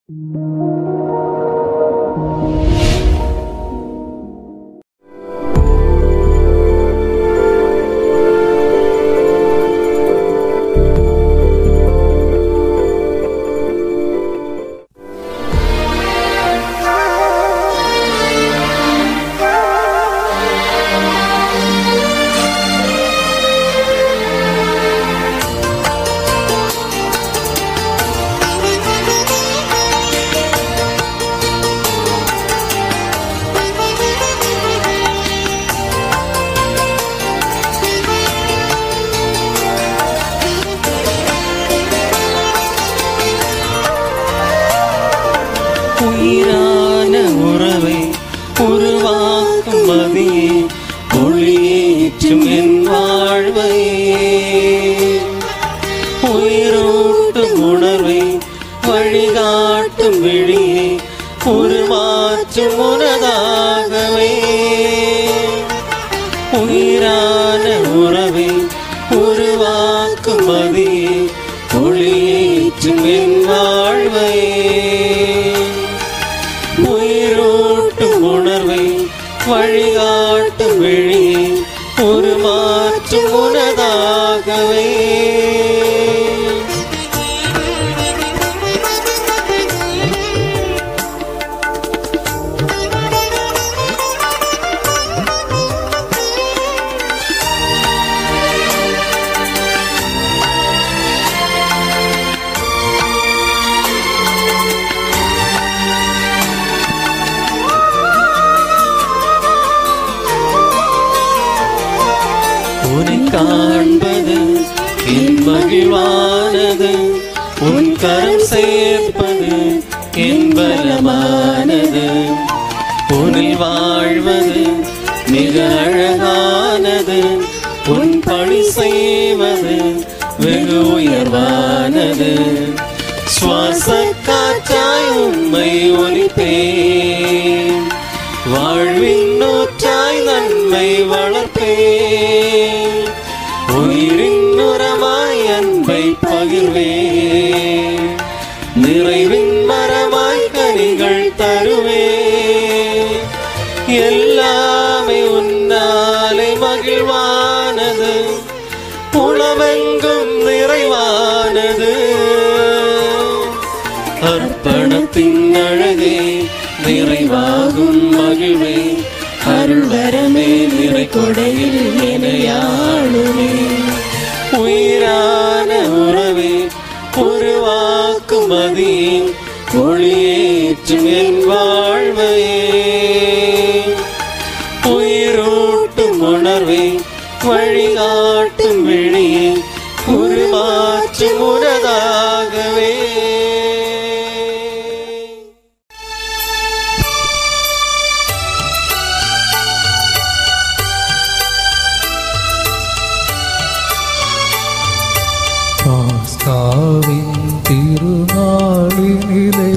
உயிரான உறவை உருவாக்கும் மதியே ஒளியேற்றும் என் வாழ்வை உயிரோட்டும் உணர்வை வழிகாட்டும் விழியே உருமாற்றும் உனதாகவே உயிரான உறவை உருவாக்கும் மதியே ஒளியேற்றும் என் வாழ்வை உயிரோட்டும் உணர்வை வழிகாட்டும் விழியே ஒரு மாற்றும் உனதாகவே உன்னை காண்பது என் மகிழ்வானது உன் கரம் சேர்ப்பது என் பலமானது உன்னில் வாழ்வது மிக அழகானது உன் பணி செய்வது வெகு உயர்வானது சுவாச காற்றாய் உம்மை ஒலிப்பேன் வாழ்வின் நூற்றாய் நன்மை வளர்ப்பேன் உயிரின் உரமாய் அன்பை பகிர்வேன் நிறைவின் மரமாய் கனிகள் தருவேன் எல்லாமே உன்னாலே மகிழ்வானது உணவெங்கும் நிறைவானது அர்ப்பணத்தின் அழகே நிறைவாகும் மகிழ்வே அருள்வரமே நிறை கொடையில் இணையாளுமே உயிரான உறவே உருவாக்கும் மதியின் ஒளியேற்றும் என் வாழ்வையே உயிரோட்டும் உணர்வே வழிகாட்டும் விழியே உருமாற்றும் உனதாகவே பாஸ்காவின் திருநாளினிலே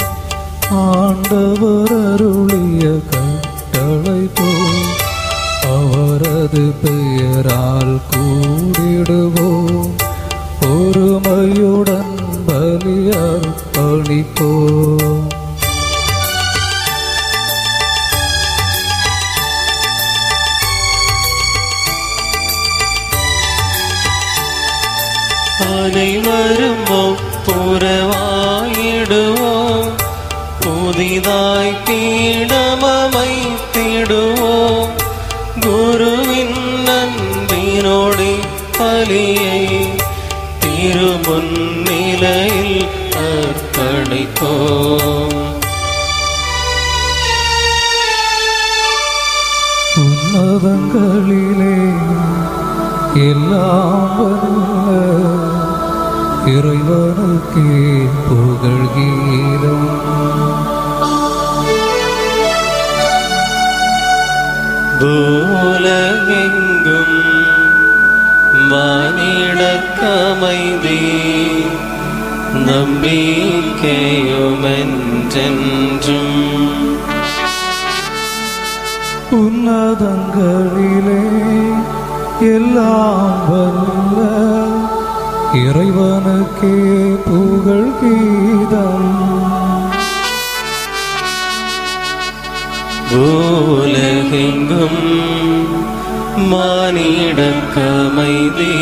ஆண்டவர் அருளிய கட்டளை போல் அவரது பெயரால் கூடிடுவோம் பொறுமையுடன் பலி அர்ப்பணிப்போம் அனைவரும் ஒப்புரவாயிடுவோம் புதிதாய் பீடமமைத்திடுவோம் குருவின் நன்றினோடு பலியை திருமுன்னிலையில் அர்ப்பணிப்போம் உன்னதங்களிலே எல்லாம் வல்ல இறைவனுக்கே புகழ் கீதம் பூலகெங்கும் மானிடற்கமைதி நம்பிக்கையுமென்றென்றும் உன்னதங்களிலே எல்லாம் வல்ல இறைவனுக்கே புகழ் கீதம் பூலகெங்கும் மானிடக்கமைதி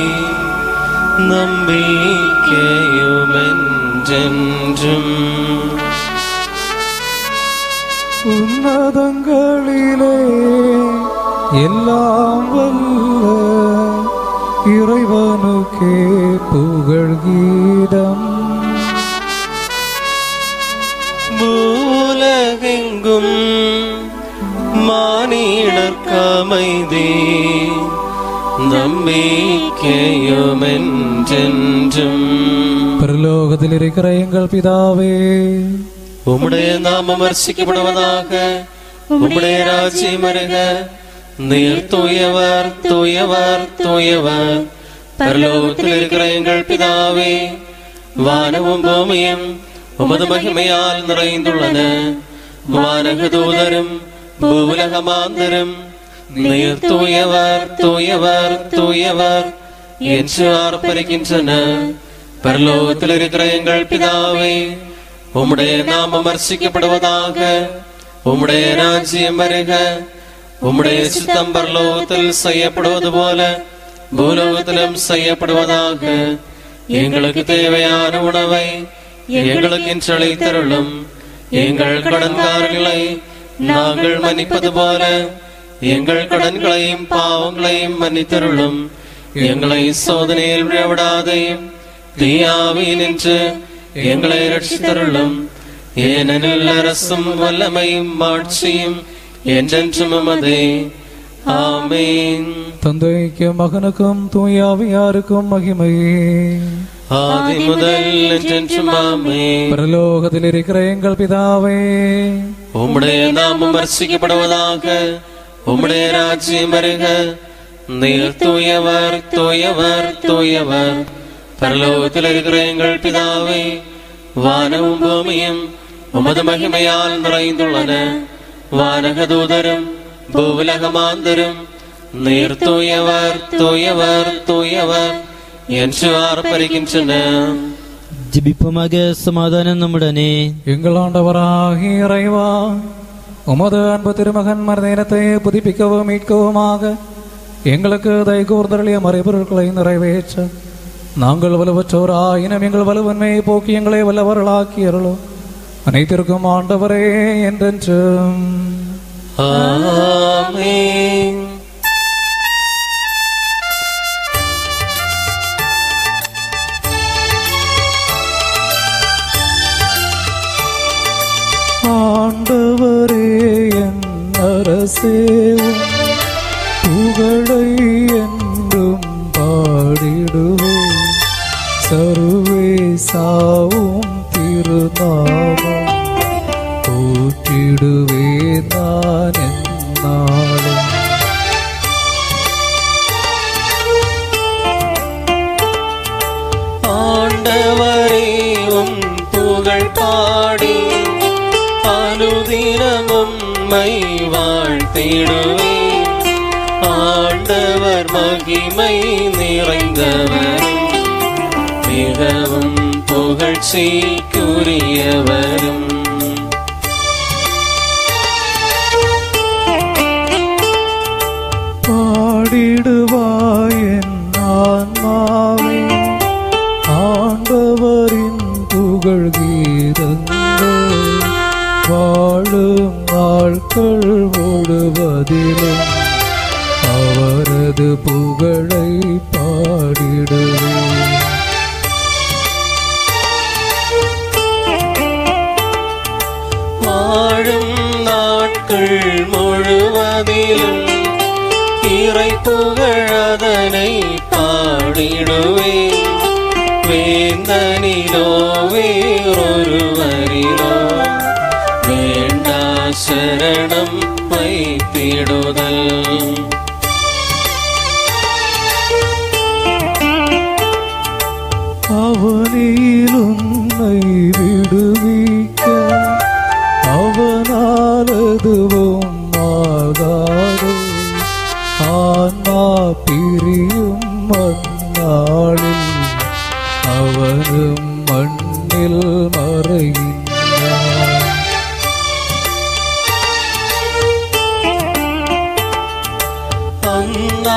நம்பிக்கையுமென்றென்றும் உன்னதங்களிலே எல்லாம் வல்ல இறைவனுக்கே புகழ் கீதம் பூலகெங்கும் மானிடர்க்கமைதி நம்பிக்கையுமென்றென்றும் பரலோகத்தில் இருக்கிற எங்கள் பிதாவே உம்முடைய நாமம் வர்ஷிக்கப்படுவதாக உம்முடைய ராஜ்யம் வருக நீர் தூயவர் தூயவர் தூயவர் பரலோகத்தில் இருக்கிற எங்கள் பிதாவே வானமும் பூமியும் உமது மகிமையால் நிறைந்துள்ளன வானக தூதரும் பூவுலகமாந்தரும் நீர் தூயவர் தூயவர் தூயவர் என்று ஆர்ப்பரிக்கின்றன பரலோகத்தில் இருக்கிற எங்கள் பிதாவே உம்முடைய நாமம் வர்ஷிக்கப்படுவதாக உம்முடைய ராஜ்யம் வருக உம்முடைய சித்தம் பரலோகத்தில் செய்யப்படுவது போல பூலோகத்திலும் செய்யப்படுவதாக எங்களுக்கு தேவையான உணவை எங்களுக்கு இன்று அளித்தருளும் எங்கள் கடன்காரர்களை நாங்கள் மன்னிப்பது போல எங்கள் கடன்களையும் பாவங்களையும் மன்னித்தருளும் எங்களை சோதனையில் விழவிடாதையும் தீயாவியில் நின்று எங்களை ரட்சித்தருளும் ஏனெனில் அரசும் வல்லமையும் ஆட்சியும் என்றென்றும் உமதே ஆமேன் தந்தைக்கும் மகனுக்கும் தூயாவியாருக்கும் மகிமையே ஆதி முதல் என்றென்றும் ஆமேன் பரலோகத்தில் இருக்கிற எங்கள் பிதாவே உம்முடைய நாமம் வர்ஷிக்கப்படுவதாக உம்முடைய ராஜ்யம் வருக நீர் தூயவர் தூயவர் தூயவர் பரலோகத்தில் இருக்கிற எங்கள் பிதாவே வானமும் பூமியும் உமது மகிமையால் நிறைந்துள்ளன வானக தூதரும் பூவுலகமாந்தரும் நீர் தூயவர் தூயவர் தூயவர் என்று ஆர்ப்பரிக்கின்றன ஜிபிப்பமாக சமாதானம் நம்முடனே எங்கள் ஆண்டவராகிய இறைவா உமது அன்பு திருமகன் மறுநேரத்தை புதுப்பிக்கவும் மீட்கவுமாக எங்களுக்கு தைகூர்தலிய மறைபொருட்களை நிறைவேற்ற நாங்கள் வலுவற்றோராயினும் எங்கள் வலுவன்மையை போக்கி எங்களை வல்லவர்களாக்கி அருளோ அனைத்திற்கும் ஆண்டவரே என்றென்றும் ஆமென் ஆண்டவரே என் அரசேவும் புகழை என்றும் பாடிடுவேன் சருவே சாவும் திருநாமம் போற்றிடுவேன் நான் என்னாலும் ஆண்டவரே உம் புகழ் பாடி அனுதினமும் மை வாழ்த்திடுவே ஆண்டவர் மகிமை நிறைந்தவரும் மிகவும் புகழ்ச்சிக்குரியவரும் பாடிடுவாய் என் ஆன்மாவே ஆண்டவரின் புகழ் கீதங்கள் வாழும் நாட்கள் முழுவதிலும் அவரது புகழை பாடிடுவேன் வாழும் நாட்கள் முழுவதிலும் இறை புகழதனை பாடிடுவே வேந்தனிலோ வேறொருவரிலோ வேண்டா சரணம் வைத்திடுதல் அவனில் உன்னை விடுவிக்க அவனால் எதுவும் ஆகாது ஆன்மா பிரியும் மன்னாளில் அவனும் மண்ணில் மறைகின்றான்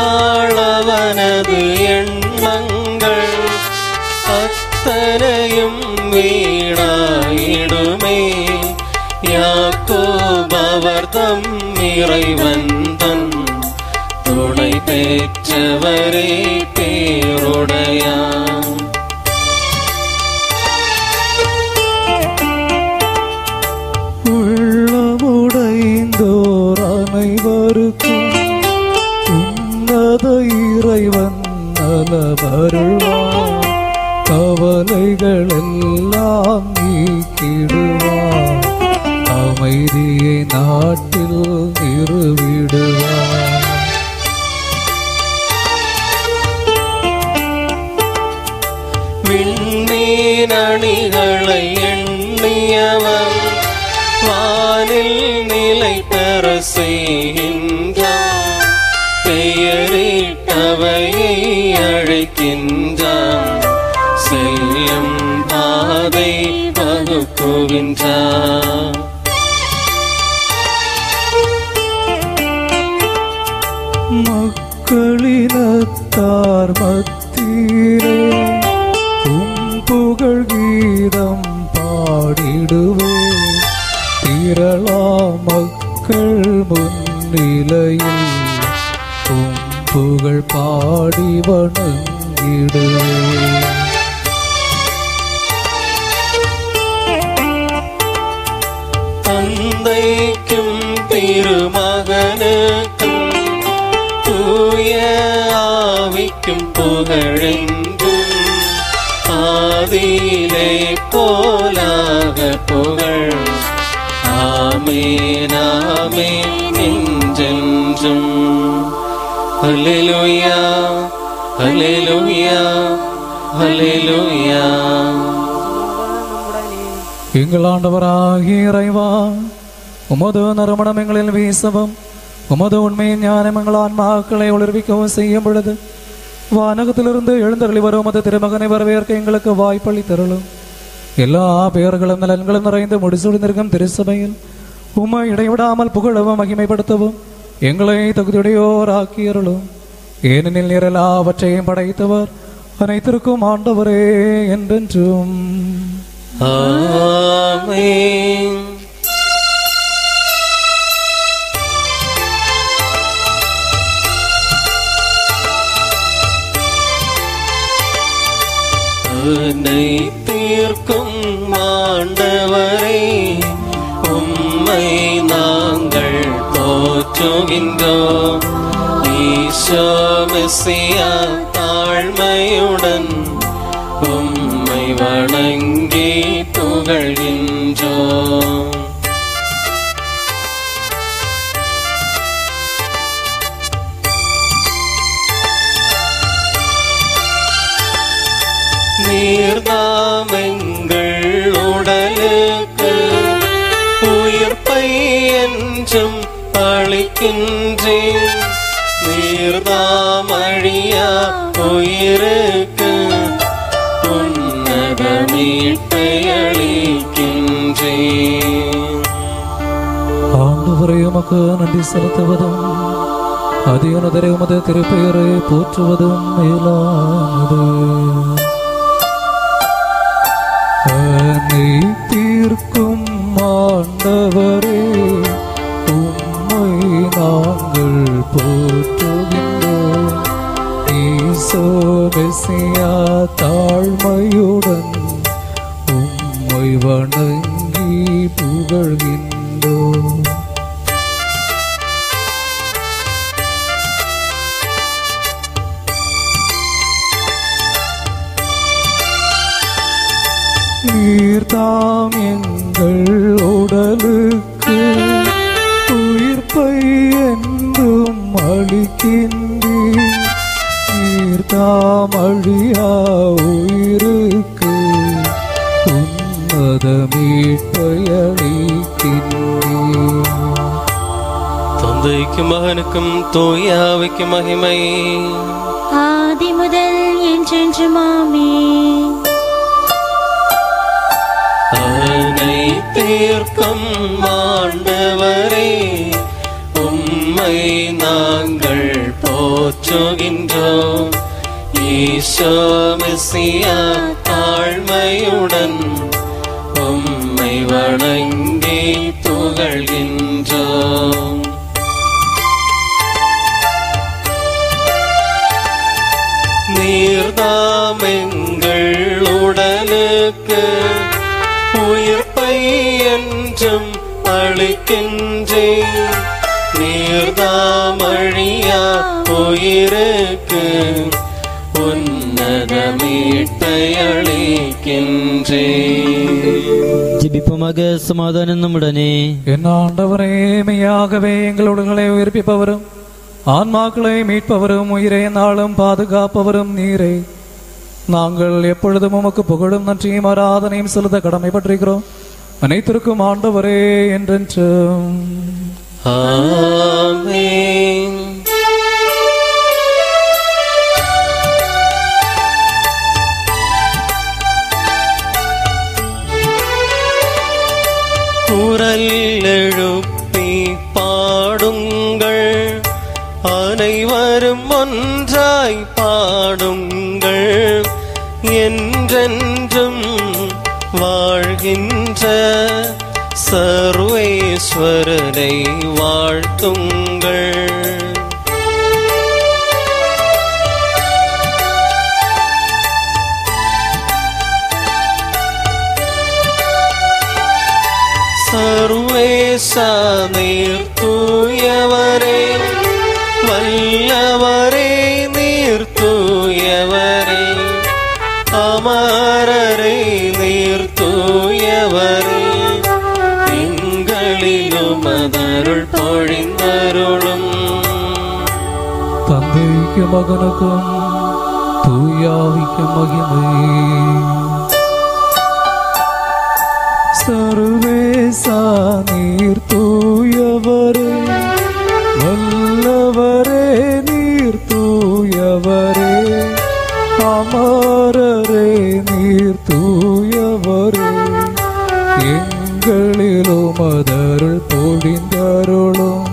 நாளவனது எண்ணங்கள் அத்தனையும் வீணாயிடுமே யாக்கோப் அவர் தம் இறைவன் தன் துணை பெற்றவரே பேருடையான் உள்ளமுடைந்தோர் அனைவருக்கும் உன்னத இறைவன் நலவருள்வார் கவலைகள் எல்லாம் நீக்கிடுவார் அமைதியை நாட்டில் நிறுவிடுவார் விண்மீன் அணிகளை எண்ணியவன் வானில் நிலை பெற செய்கின்றான் பெயரிட்டவையை அழைக்கின்றான் செல்லும் பாதை வகுக்குகின்றான் மக்களினத்தார் மத்தியிலே உம் புகழ் கீதம் பாடிடுவே திரளா மக்கள் முன்னிலையில் உம் புகழ் பாடி வணங்கிடுவே தந்தைக்கும் திருமகனுக்கும் தூய ஆவிக்கும் புகழெங்கும் ஆதியிலே போலாக புகழ் ஆமேன் ஆமேன் என்றென்றும் ஹல்லேலூயா ஹல்லேலூயா ஹல்லேலூயா எங்கள் ஆண்டவராகிய இறைவா உமது நறுமணம் எங்களில் வீசவும் உமது உண்மையின் ஞானம் எங்கள் ஆன்மாக்களை ஒளிர்விக்கவும் செய்யும் பொழுது வானகத்திலிருந்து எழுந்தருளி வரும் உமது திருமகனை வரவேற்க எங்களுக்கு வாய்ப்பளி தருளும் எல்லா பெயர்களும் நலன்களும் நிறைந்து முடிசூழ்ந்திருக்கும் திருசபையில் உம்மை இடைவிடாமல் புகழவும் மகிமைப்படுத்தவும் எங்களை தகுதியுடையோர் ஆக்கியருளும் ஏனெனில் நீர் எல்லாவற்றையும் படைத்தவர் அனைத்திற்கும் ஆண்டவரே என்றென்றும் ஆமென் என்னை தீர்க்கும் ஆண்டவரே உம்மை நாங்கள் போற்றுகின்றோம் ஈசோ மெஸ்ஸியா தாழ்மையுடன் உம்மை வணங்கி புகழ்கின்றோம் நீர்தாமெங்கள் உடலுக்கு உயிர்ப்பை என்றும் அளிக்கின்றேன் நீர்தாமழியா உயிருக்கு உன்னத மீட்பை அளிக்கின்றேன் ஆண்டவரே உமக்கு நன்றி செலுத்துவதும் அதிகனதரை உமது திருப்பெயரை போற்றுவதும் மேலானது என்னை தீர்க்கும் ஆண்டவரே உம்மை நாங்கள் போற்றுகின்றோம் ஈசோ மெசியா தாழ்மையுடன் உம்மை வணங்கி புகழ்கின்றோம் நீர்தாம் எங்கள் உடலுக்கு உயிர்ப்பை என்றும் அளிக்கின்றீர் நீர்தாம் அழியா உயிருக்கு உன்னத மீட்பை அளிக்கின்றீர் தந்தைக்கும் மகனுக்கும் தூயாவைக்கு மகிமை ஆதி முதல் என்றென்றுமாமே அனை தீர்க்கும் ஆண்டவரே உம்மை நாங்கள் போற்றுகின்றோம் ஈசோ மெஸ்ஸியா தாழ்மையுடன் உம்மை வணங்கி புகழ்கின்றோம் நீர்தாமெங்கள் உடலுக்கு உயிர்ப்பை என்றும் அளிக்கின்றேன் நீர்தாமழியா உயிருக்கு உன்னத மீட்டை அளிக்கின்றேன் ஜெபிப்போமாக சமாதானம் நம்முடனே என் ஆண்டவரே மெய்யாகவே எங்களுடங்களை உயிர்ப்பிப்பவரும் ஆன்மாக்களை மீட்பவரும் உயிரை நாளும் பாதுகாப்பவரும் நீரே நாங்கள் எப்பொழுதும் உமக்கு புகழும் நன்றியும் ஆராதனையும் செலுத்த கடமைப்பட்டிருக்கிறோம் அனைத்திற்கும் ஆண்டவரே என்றென்றும் ஆமென் குரல் எழுப்பி பாடுங்கள் அனைவரும் ஒன்றாய் பாடுங்கள் என்றென்றும் வாழ்கின்ற சர்வேஸ்வரனை வாழ்த்துங்கள் சர்வேசா நீர் தூயவரே வல்லவரே நீர் தூயவரே அமரரே நீர் தூயவரே எங்களிலும் அதருள் பொழிந்தருளும் தந்தைக்கும் மகனுக்கும் தூயாவிக்கும் மகிமை சர்வேசா நீர் தூயவரே வல்லவரே நீர் தூயவரே அமரரே நீர் தூயவரே எங்களிலும் அதருள் பொழிந்தருளும்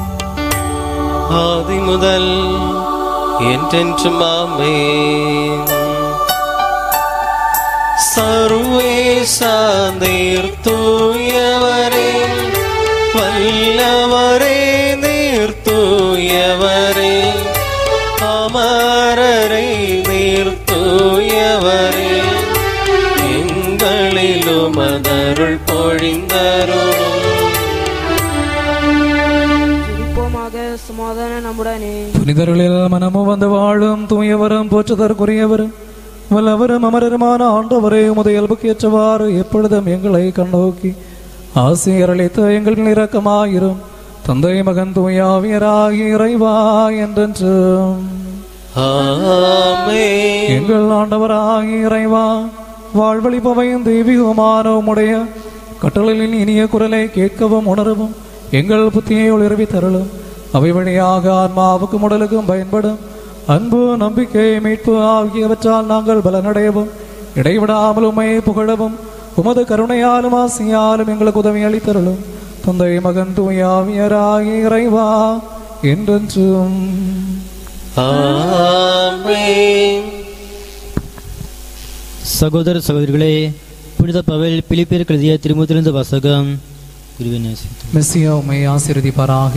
ஆதி முதல் என்றென்றும் ஆமென் சர்வேசா நீர் தூயவரே வல்லவரே நீர் தூயவரே அமரரே நீர் தூயவரே எங்களிலும் அதருள் பொழிந்தருளும் ஜெபிப்போமாக சமாதானம் நம்முடனே புனிதர்களில் மனமும் வந்து வாழும் தூயவரும் போற்றுதற்குரியவரும் வல்லவரும் அமரருமான ஆண்டவரே உமது இயல்புக்கு ஏற்றவாறு எப்பொழுதும் எங்களை கண்ணோக்கி ஆசிரியரளித்த எங்கள் இரக்கமாயிரும் தந்தை மகன் தூயாவியராகி இறைவா என்றென்றும் ஆமென் எங்கள் ஆண்டவராகி இறைவா வாழ்வழிப்பவையும் தெய்வீகமான உம்முடைய கட்டளையின் இனிய குரலை கேட்கவும் உணரவும் எங்கள் புத்தியை உளிர்வி தருளும் அவை வழியாக ஆன்மாவுக்கும் உடலுக்கும் பயன்படும் அன்பு நம்பிக்கை மீட்பு ஆகியவற்றால் நாங்கள் பலனடையவும் இடைவிடாமல் உம்மை புகழவும் உமது கருணையாலும் ஆசியாலும் எங்களுக்கு உதவி அளித்தருளும் தந்தை மகன் தூயாவியராகி இறைவா என்றென்றும் ஆமென் சகோதர சகோதரிகளே புனித பவல் பிலிப்பியர் எழுதிய திருமுத்திலிருந்து வாசகம் குருவின் ஆசீர்வாதம். மெஸ்ஸியா உம்மை ஆசீர்வதிப்பாராக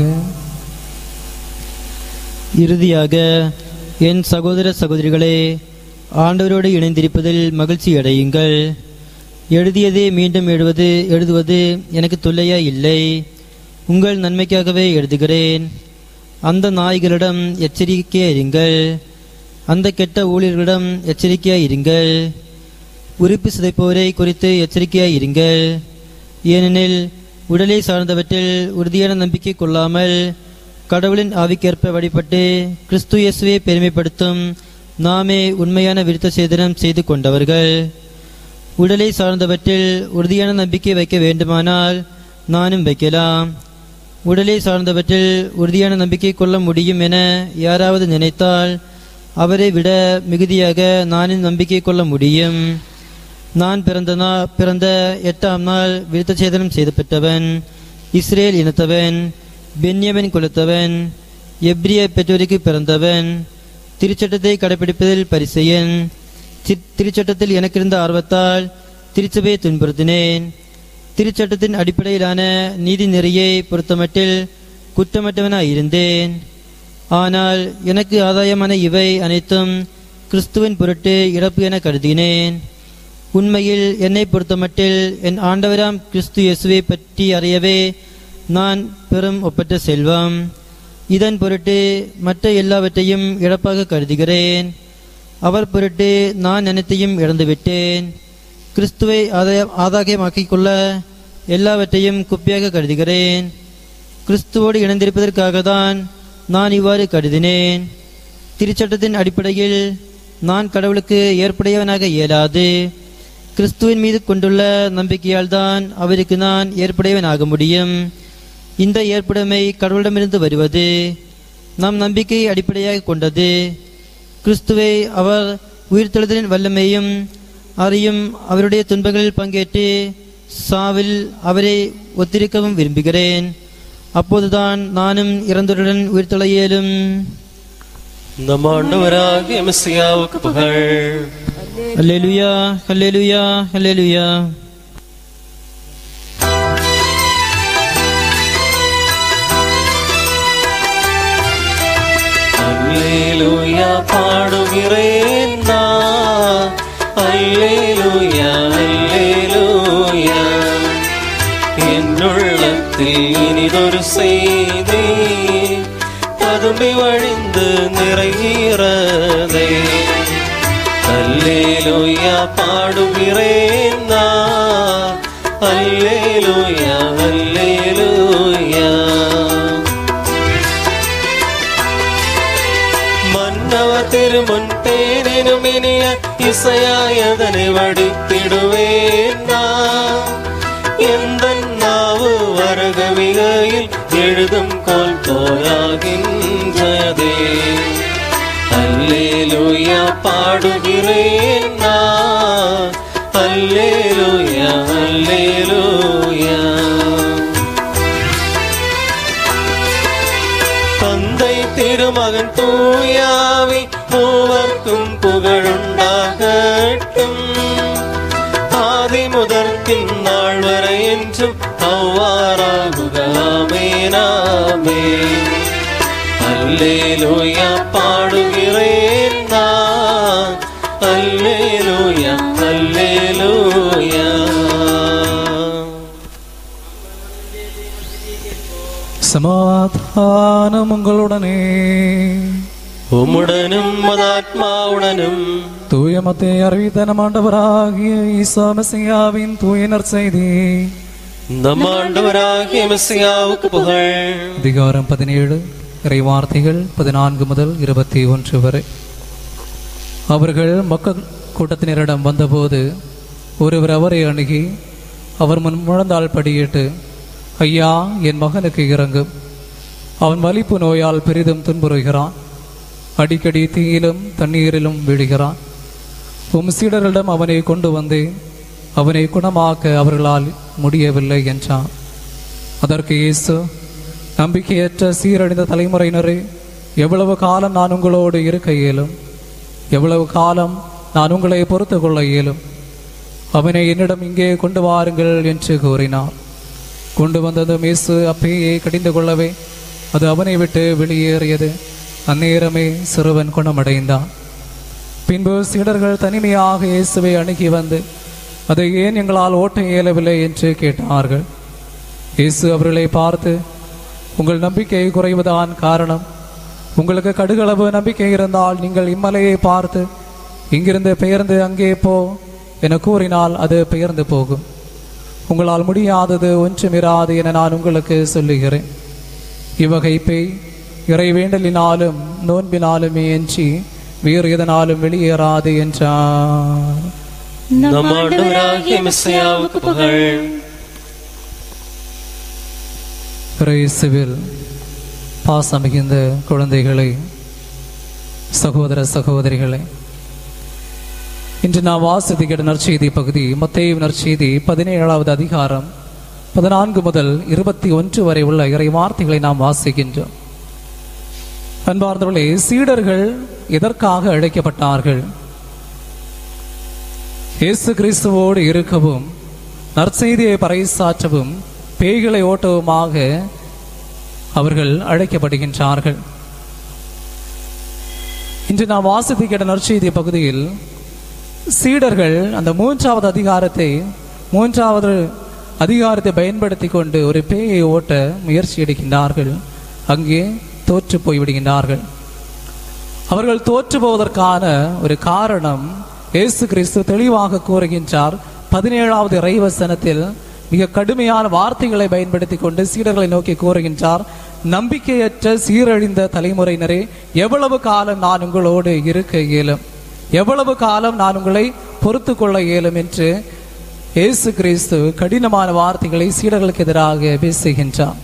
இறுதியாக என் சகோதர சகோதரிகளே ஆண்டவரோடு இணைந்திருப்பதில் மகிழ்ச்சி அடையுங்கள் எழுதியதே மீண்டும் எழுவது எழுதுவது எனக்கு தொல்லையா இல்லை உங்கள் நன்மைக்காகவே எழுதுகிறேன் அந்த நாய்களிடம் எச்சரிக்கையா இருங்கள் அந்த கெட்ட ஊழியர்களிடம் எச்சரிக்கையா இருங்கள் உறுப்பு சிதைப்போரை குறித்து எச்சரிக்கையா இருங்கள் ஏனெனில் உடலை சார்ந்தவற்றில் உறுதியான நம்பிக்கை கொள்ளாமல் கடவுளின் ஆவிக்கேற்ப வழிபட்டு கிறிஸ்து இயேசுவை பெருமைப்படுத்தும் நாமே உண்மையான விருத்த சேதனம் செய்து கொண்டவர்கள் உடலை சார்ந்தவற்றில் உறுதியான நம்பிக்கை வைக்க வேண்டுமானால் நானும் வைக்கலாம் உடலை சார்ந்தவற்றில் உறுதியான நம்பிக்கை கொள்ள முடியும் என யாராவது நினைத்தால் அவரை விட மிகுதியாக நானும் நம்பிக்கை கொள்ள முடியும் நான் பிறந்த நா பிறந்த எட்டாம் நாள் விருத்த சேதனம் செய்து பெற்றவன் இஸ்ரேல் இனத்தவன் பென்யமின் குலத்தவன் எப்ரிய பெற்றோருக்கு பிறந்தவன் திருச்சட்டத்தை கடைபிடிப்பதில் பரிசெயன் தி- திருச்சட்டத்தில் எனக்கு இருந்த ஆர்வத்தால் திருச்சபையை துன்புறுத்தினேன் திருச்சட்டத்தின் அடிப்படையிலான நீதி நெறியை பொறுத்தமட்டில் குற்றமற்றவனாய் இருந்தேன் ஆனால் எனக்கு ஆதாயமான இவை அனைத்தும் கிறிஸ்துவின் பொருட்டு இழப்பு என கருதினேன் உண்மையில் என்னை பொறுத்தமட்டில் என் ஆண்டவராம் கிறிஸ்து இயேசுவை பற்றி அறியவே நான் பெரும் ஒப்பற்ற செல்வம் இதன் பொருட்டு மற்ற எல்லாவற்றையும் இழப்பாக கருதுகிறேன் அவர் பொருட்டு நான் அனைத்தையும் இழந்துவிட்டேன் கிறிஸ்துவை ஆதாய ஆதாயமாக்கிக் கொள்ள எல்லாவற்றையும் குப்பையாக கருதுகிறேன் கிறிஸ்துவோடு இணைந்திருப்பதற்காக தான் நான் இவ்வாறு கருதினேன் திருச்சட்டத்தின் அடிப்படையில் நான் கடவுளுக்கு ஏற்புடையவனாக இயலாது கிறிஸ்துவின் மீது கொண்டுள்ள நம்பிக்கையால் தான் அவருக்கு நான் ஏற்புடையவனாக முடியும் இந்த ஏற்புடைமை கடவுளிடமிருந்து வருவது நம் நம்பிக்கையை அடிப்படையாக கொண்டது கிறிஸ்துவை அவர் உயிர்த்தெழுதலின் வல்லமையும் அறியும் அவருடைய துன்பங்களில் பங்கேற்று சாவில் அவரை ஒத்திருக்கவும் விரும்புகிறேன் அப்போதுதான் நானும் இறந்தோருடன் உயிர்த்தெழ இயலும் நம் ஆண்டவராகிய மெஸ்ஸியாவுக்கு புகழ் அல்லேலுயா அல்லேலுயா அல்லேலுயா அல்லேலூயா பாடுகிறேன் நான் அல்லேலூயா அல்லேலூயா என்னுள்ளத்தில் இனிதொரு செய்தி பதுமை வழிந்து நிறைகிறதே அல்லேலூயா பாடுகிறேன் நான் அல்லேலூயா அல்லேலூயா மன்னவர் திருமுன் தேனினும் இனிய இசையாயதனை வடித்திடுவேன் நான் எந்த நாவு வரகவிகையில் எழுதும் கோல் போயாகின்றதே அல்லேலூயா பாடுகிறேன் நான் அல்லேலூயா அல்லேலூயா தந்தை திருமகன் தூயாவி மூவர்க்கும் புகழுண்டாகட்டும் ஆதி முதற்கின் நாள் வரை என்றும் அவ்வாறாகுகாமே நாமே அல்லேலூயா பாடுகிறேன் நான் அல்லேலூயா அல்லேலூயா சமாதானம் உங்களுடனே உம்முடனும் மதாத்மாவுடனும் தூய மத்தை அறிவித்த நம் ஆண்டவராகிய ஈசா மெசியாவின் தூய நற்செய்தி நம் ஆண்டவராகிய மெஸ்ஸியாவுக்கு புகழ் அதிகாரம் பதினேழு இறை வார்த்தைகள் பதினான்கு முதல் இருபத்தி ஒன்று வரை அவர்கள் மக்கள் கூட்டத்தினரிடம் வந்தபோது ஒருவர் அவரை அணுகி அவர் முன் முழந்தாள் படியிட்டு ஐயா என் மகனுக்கு இறங்கும் அவன் வலிப்பு நோயால் பெரிதும் துன்புறுகிறான் அடிக்கடி தீயிலும் தண்ணீரிலும் விழுகிறான் உம் சீடர்களிடம் அவனை கொண்டு வந்தேன் அவனை குணமாக்க அவர்களால் முடியவில்லை என்றான் அதற்கு இயேசு நம்பிக்கையற்ற சீரழிந்த தலைமுறையினரே எவ்வளவு காலம் நான் உங்களோடு இருக்க இயலும் எவ்வளவு காலம் நான் உங்களை பொறுத்து கொள்ள இயலும் அவனை என்னிடம் இங்கே கொண்டு வாருங்கள் என்று கூறினார் கொண்டு வந்ததும் இயேசு அப்பேயை கடிந்து கொள்ளவே அது அவனை விட்டு வெளியேறியது அந்நேரமே சிறுவன் குணமடைந்தான் பின்பு சீடர்கள் தனிமையாக இயேசுவை அணுகி வந்து அதை ஏன் எங்களால் ஓட்ட இயலவில்லை என்று கேட்டார்கள் இயேசு அவர்களை பார்த்து உங்கள் நம்பிக்கை குறைவதான் காரணம் உங்களுக்கு கடுகளவு நம்பிக்கை இருந்தால் நீங்கள் இம்மலையை பார்த்து இங்கிருந்து பெயர்ந்து அங்கே போ என கூறினால் அது பெயர்ந்து போகும் உங்களால் முடியாதது ஒன்றுமிராது என நான் உங்களுக்கு சொல்லுகிறேன் இவ்வகை பேய் இறை வேண்டலினாலும் நோன்பினாலுமே என்றி வேறு எதனாலும் வெளியேறாது என்றார் நம் ஆண்டவராகிய மெஸ்ஸியாவுக்கு புகழ் இயேசுவில் பாசம் மிகுந்த குழந்தைகளை சகோதர சகோதரிகளை இன்று நாம் வாசித்துக்கிற நற்செய்தி பகுதி மத்தேயு நற்செய்தி பதினேழாவது அதிகாரம் பதினான்கு முதல் இருபத்தி ஒன்று வரை உள்ள இறை வார்த்தைகளை நாம் வாசிக்கின்றோம் அன்பார்ந்தவர்களே சீடர்கள் எதற்காக அழைக்கப்பட்டார்கள் இயேசு கிறிஸ்துவோடு இருக்கவும் நற்செய்தியை பறைசாற்றவும் பேய்களை ஓட்டவுமாக அவர்கள் அழைக்கப்படுகின்றார்கள் இன்று நாம் வாசித்து கேட்ட நற்செய்தி பகுதியில் சீடர்கள் அந்த மூன்றாவது அதிகாரத்தை மூன்றாவது அதிகாரத்தை பயன்படுத்தி கொண்டு ஒரு பேயை ஓட்ட முயற்சி எடுக்கின்றார்கள் அங்கே தோற்று போய்விடுகின்றார்கள் அவர்கள் தோற்று போவதற்கான ஒரு காரணம் இயேசு கிறிஸ்து தெளிவாக கூறுகின்றார் பதினேழாவது இறைவசனத்தில் மிக கடுமையான வார்த்தைகளை பயன்படுத்தி கொண்டு சீடர்களை நோக்கி கூறுகின்றார் நம்பிக்கையற்ற சீரழிந்த தலைமுறையினரே எவ்வளவு காலம் நான் உங்களோடு இருக்க இயலும் எவ்வளவு காலம் நான் உங்களை பொறுத்து கொள்ள இயலும் என்று இயேசு கிறிஸ்து கடினமான வார்த்தைகளை சீடர்களுக்கு எதிராக பேசுகின்றார்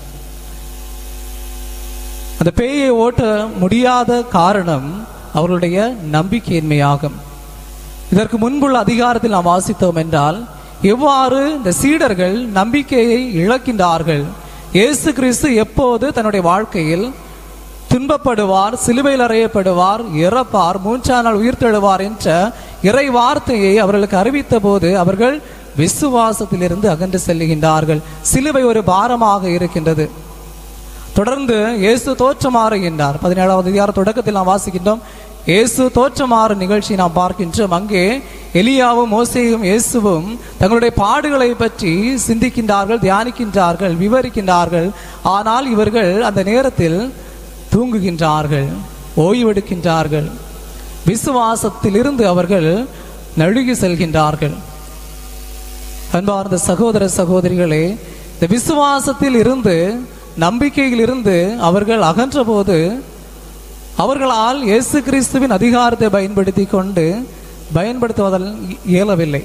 அந்த பேயை ஓட்ட முடியாத காரணம் அவர்களுடைய நம்பிக்கையின்மையாகும் இதற்கு முன்புள்ள அதிகாரத்தில் நாம் வாசித்தோம் என்றால் எவ்வாறு இந்த சீடர்கள் நம்பிக்கையை இழக்கின்றார்கள் இயேசு கிறிஸ்து எப்போது தன்னுடைய வாழ்க்கையில் துன்பப்படுவார் சிலுவையில் அறையப்படுவார் இறப்பார் மூன்றாம் நாள் உயிர்த்தெழுவார் என்ற இறை வார்த்தையை அவர்களுக்கு அறிவித்த போது அவர்கள் விசுவாசத்திலிருந்து அகன்று செல்லுகின்றார்கள் சிலுவை ஒரு பாரமாக இருக்கின்றது தொடர்ந்து இயேசு தோற்றமாறுகின்றார் பதினேழாவது அதிகார தொடக்கத்தில் நாம் வாசிக்கின்றோம் இயேசு தோற்றமாறு நிகழ்ச்சி நாம் பார்க்கின்றோம் அங்கே எலியாவும் மோசேயும் இயேசுவும் தங்களுடைய பாடுகளை பற்றி சிந்திக்கின்றார்கள் தியானிக்கின்றார்கள் விவரிக்கின்றார்கள் ஆனால் இவர்கள் அந்த நேரத்தில் தூங்குகின்றார்கள் ஓய்வெடுக்கின்றார்கள் விசுவாசத்திலிருந்து அவர்கள் நழுகி செல்கின்றார்கள் அன்பார்ந்த சகோதர சகோதரிகளே இந்த விசுவாசத்தில் இருந்து நம்பிக்கையில் இருந்து அவர்கள் அகன்றபோது அவர்களால் இயேசு கிறிஸ்துவின் அதிகாரத்தை பயன்படுத்தி கொண்டு பயன்படுத்துவதில் இயலவில்லை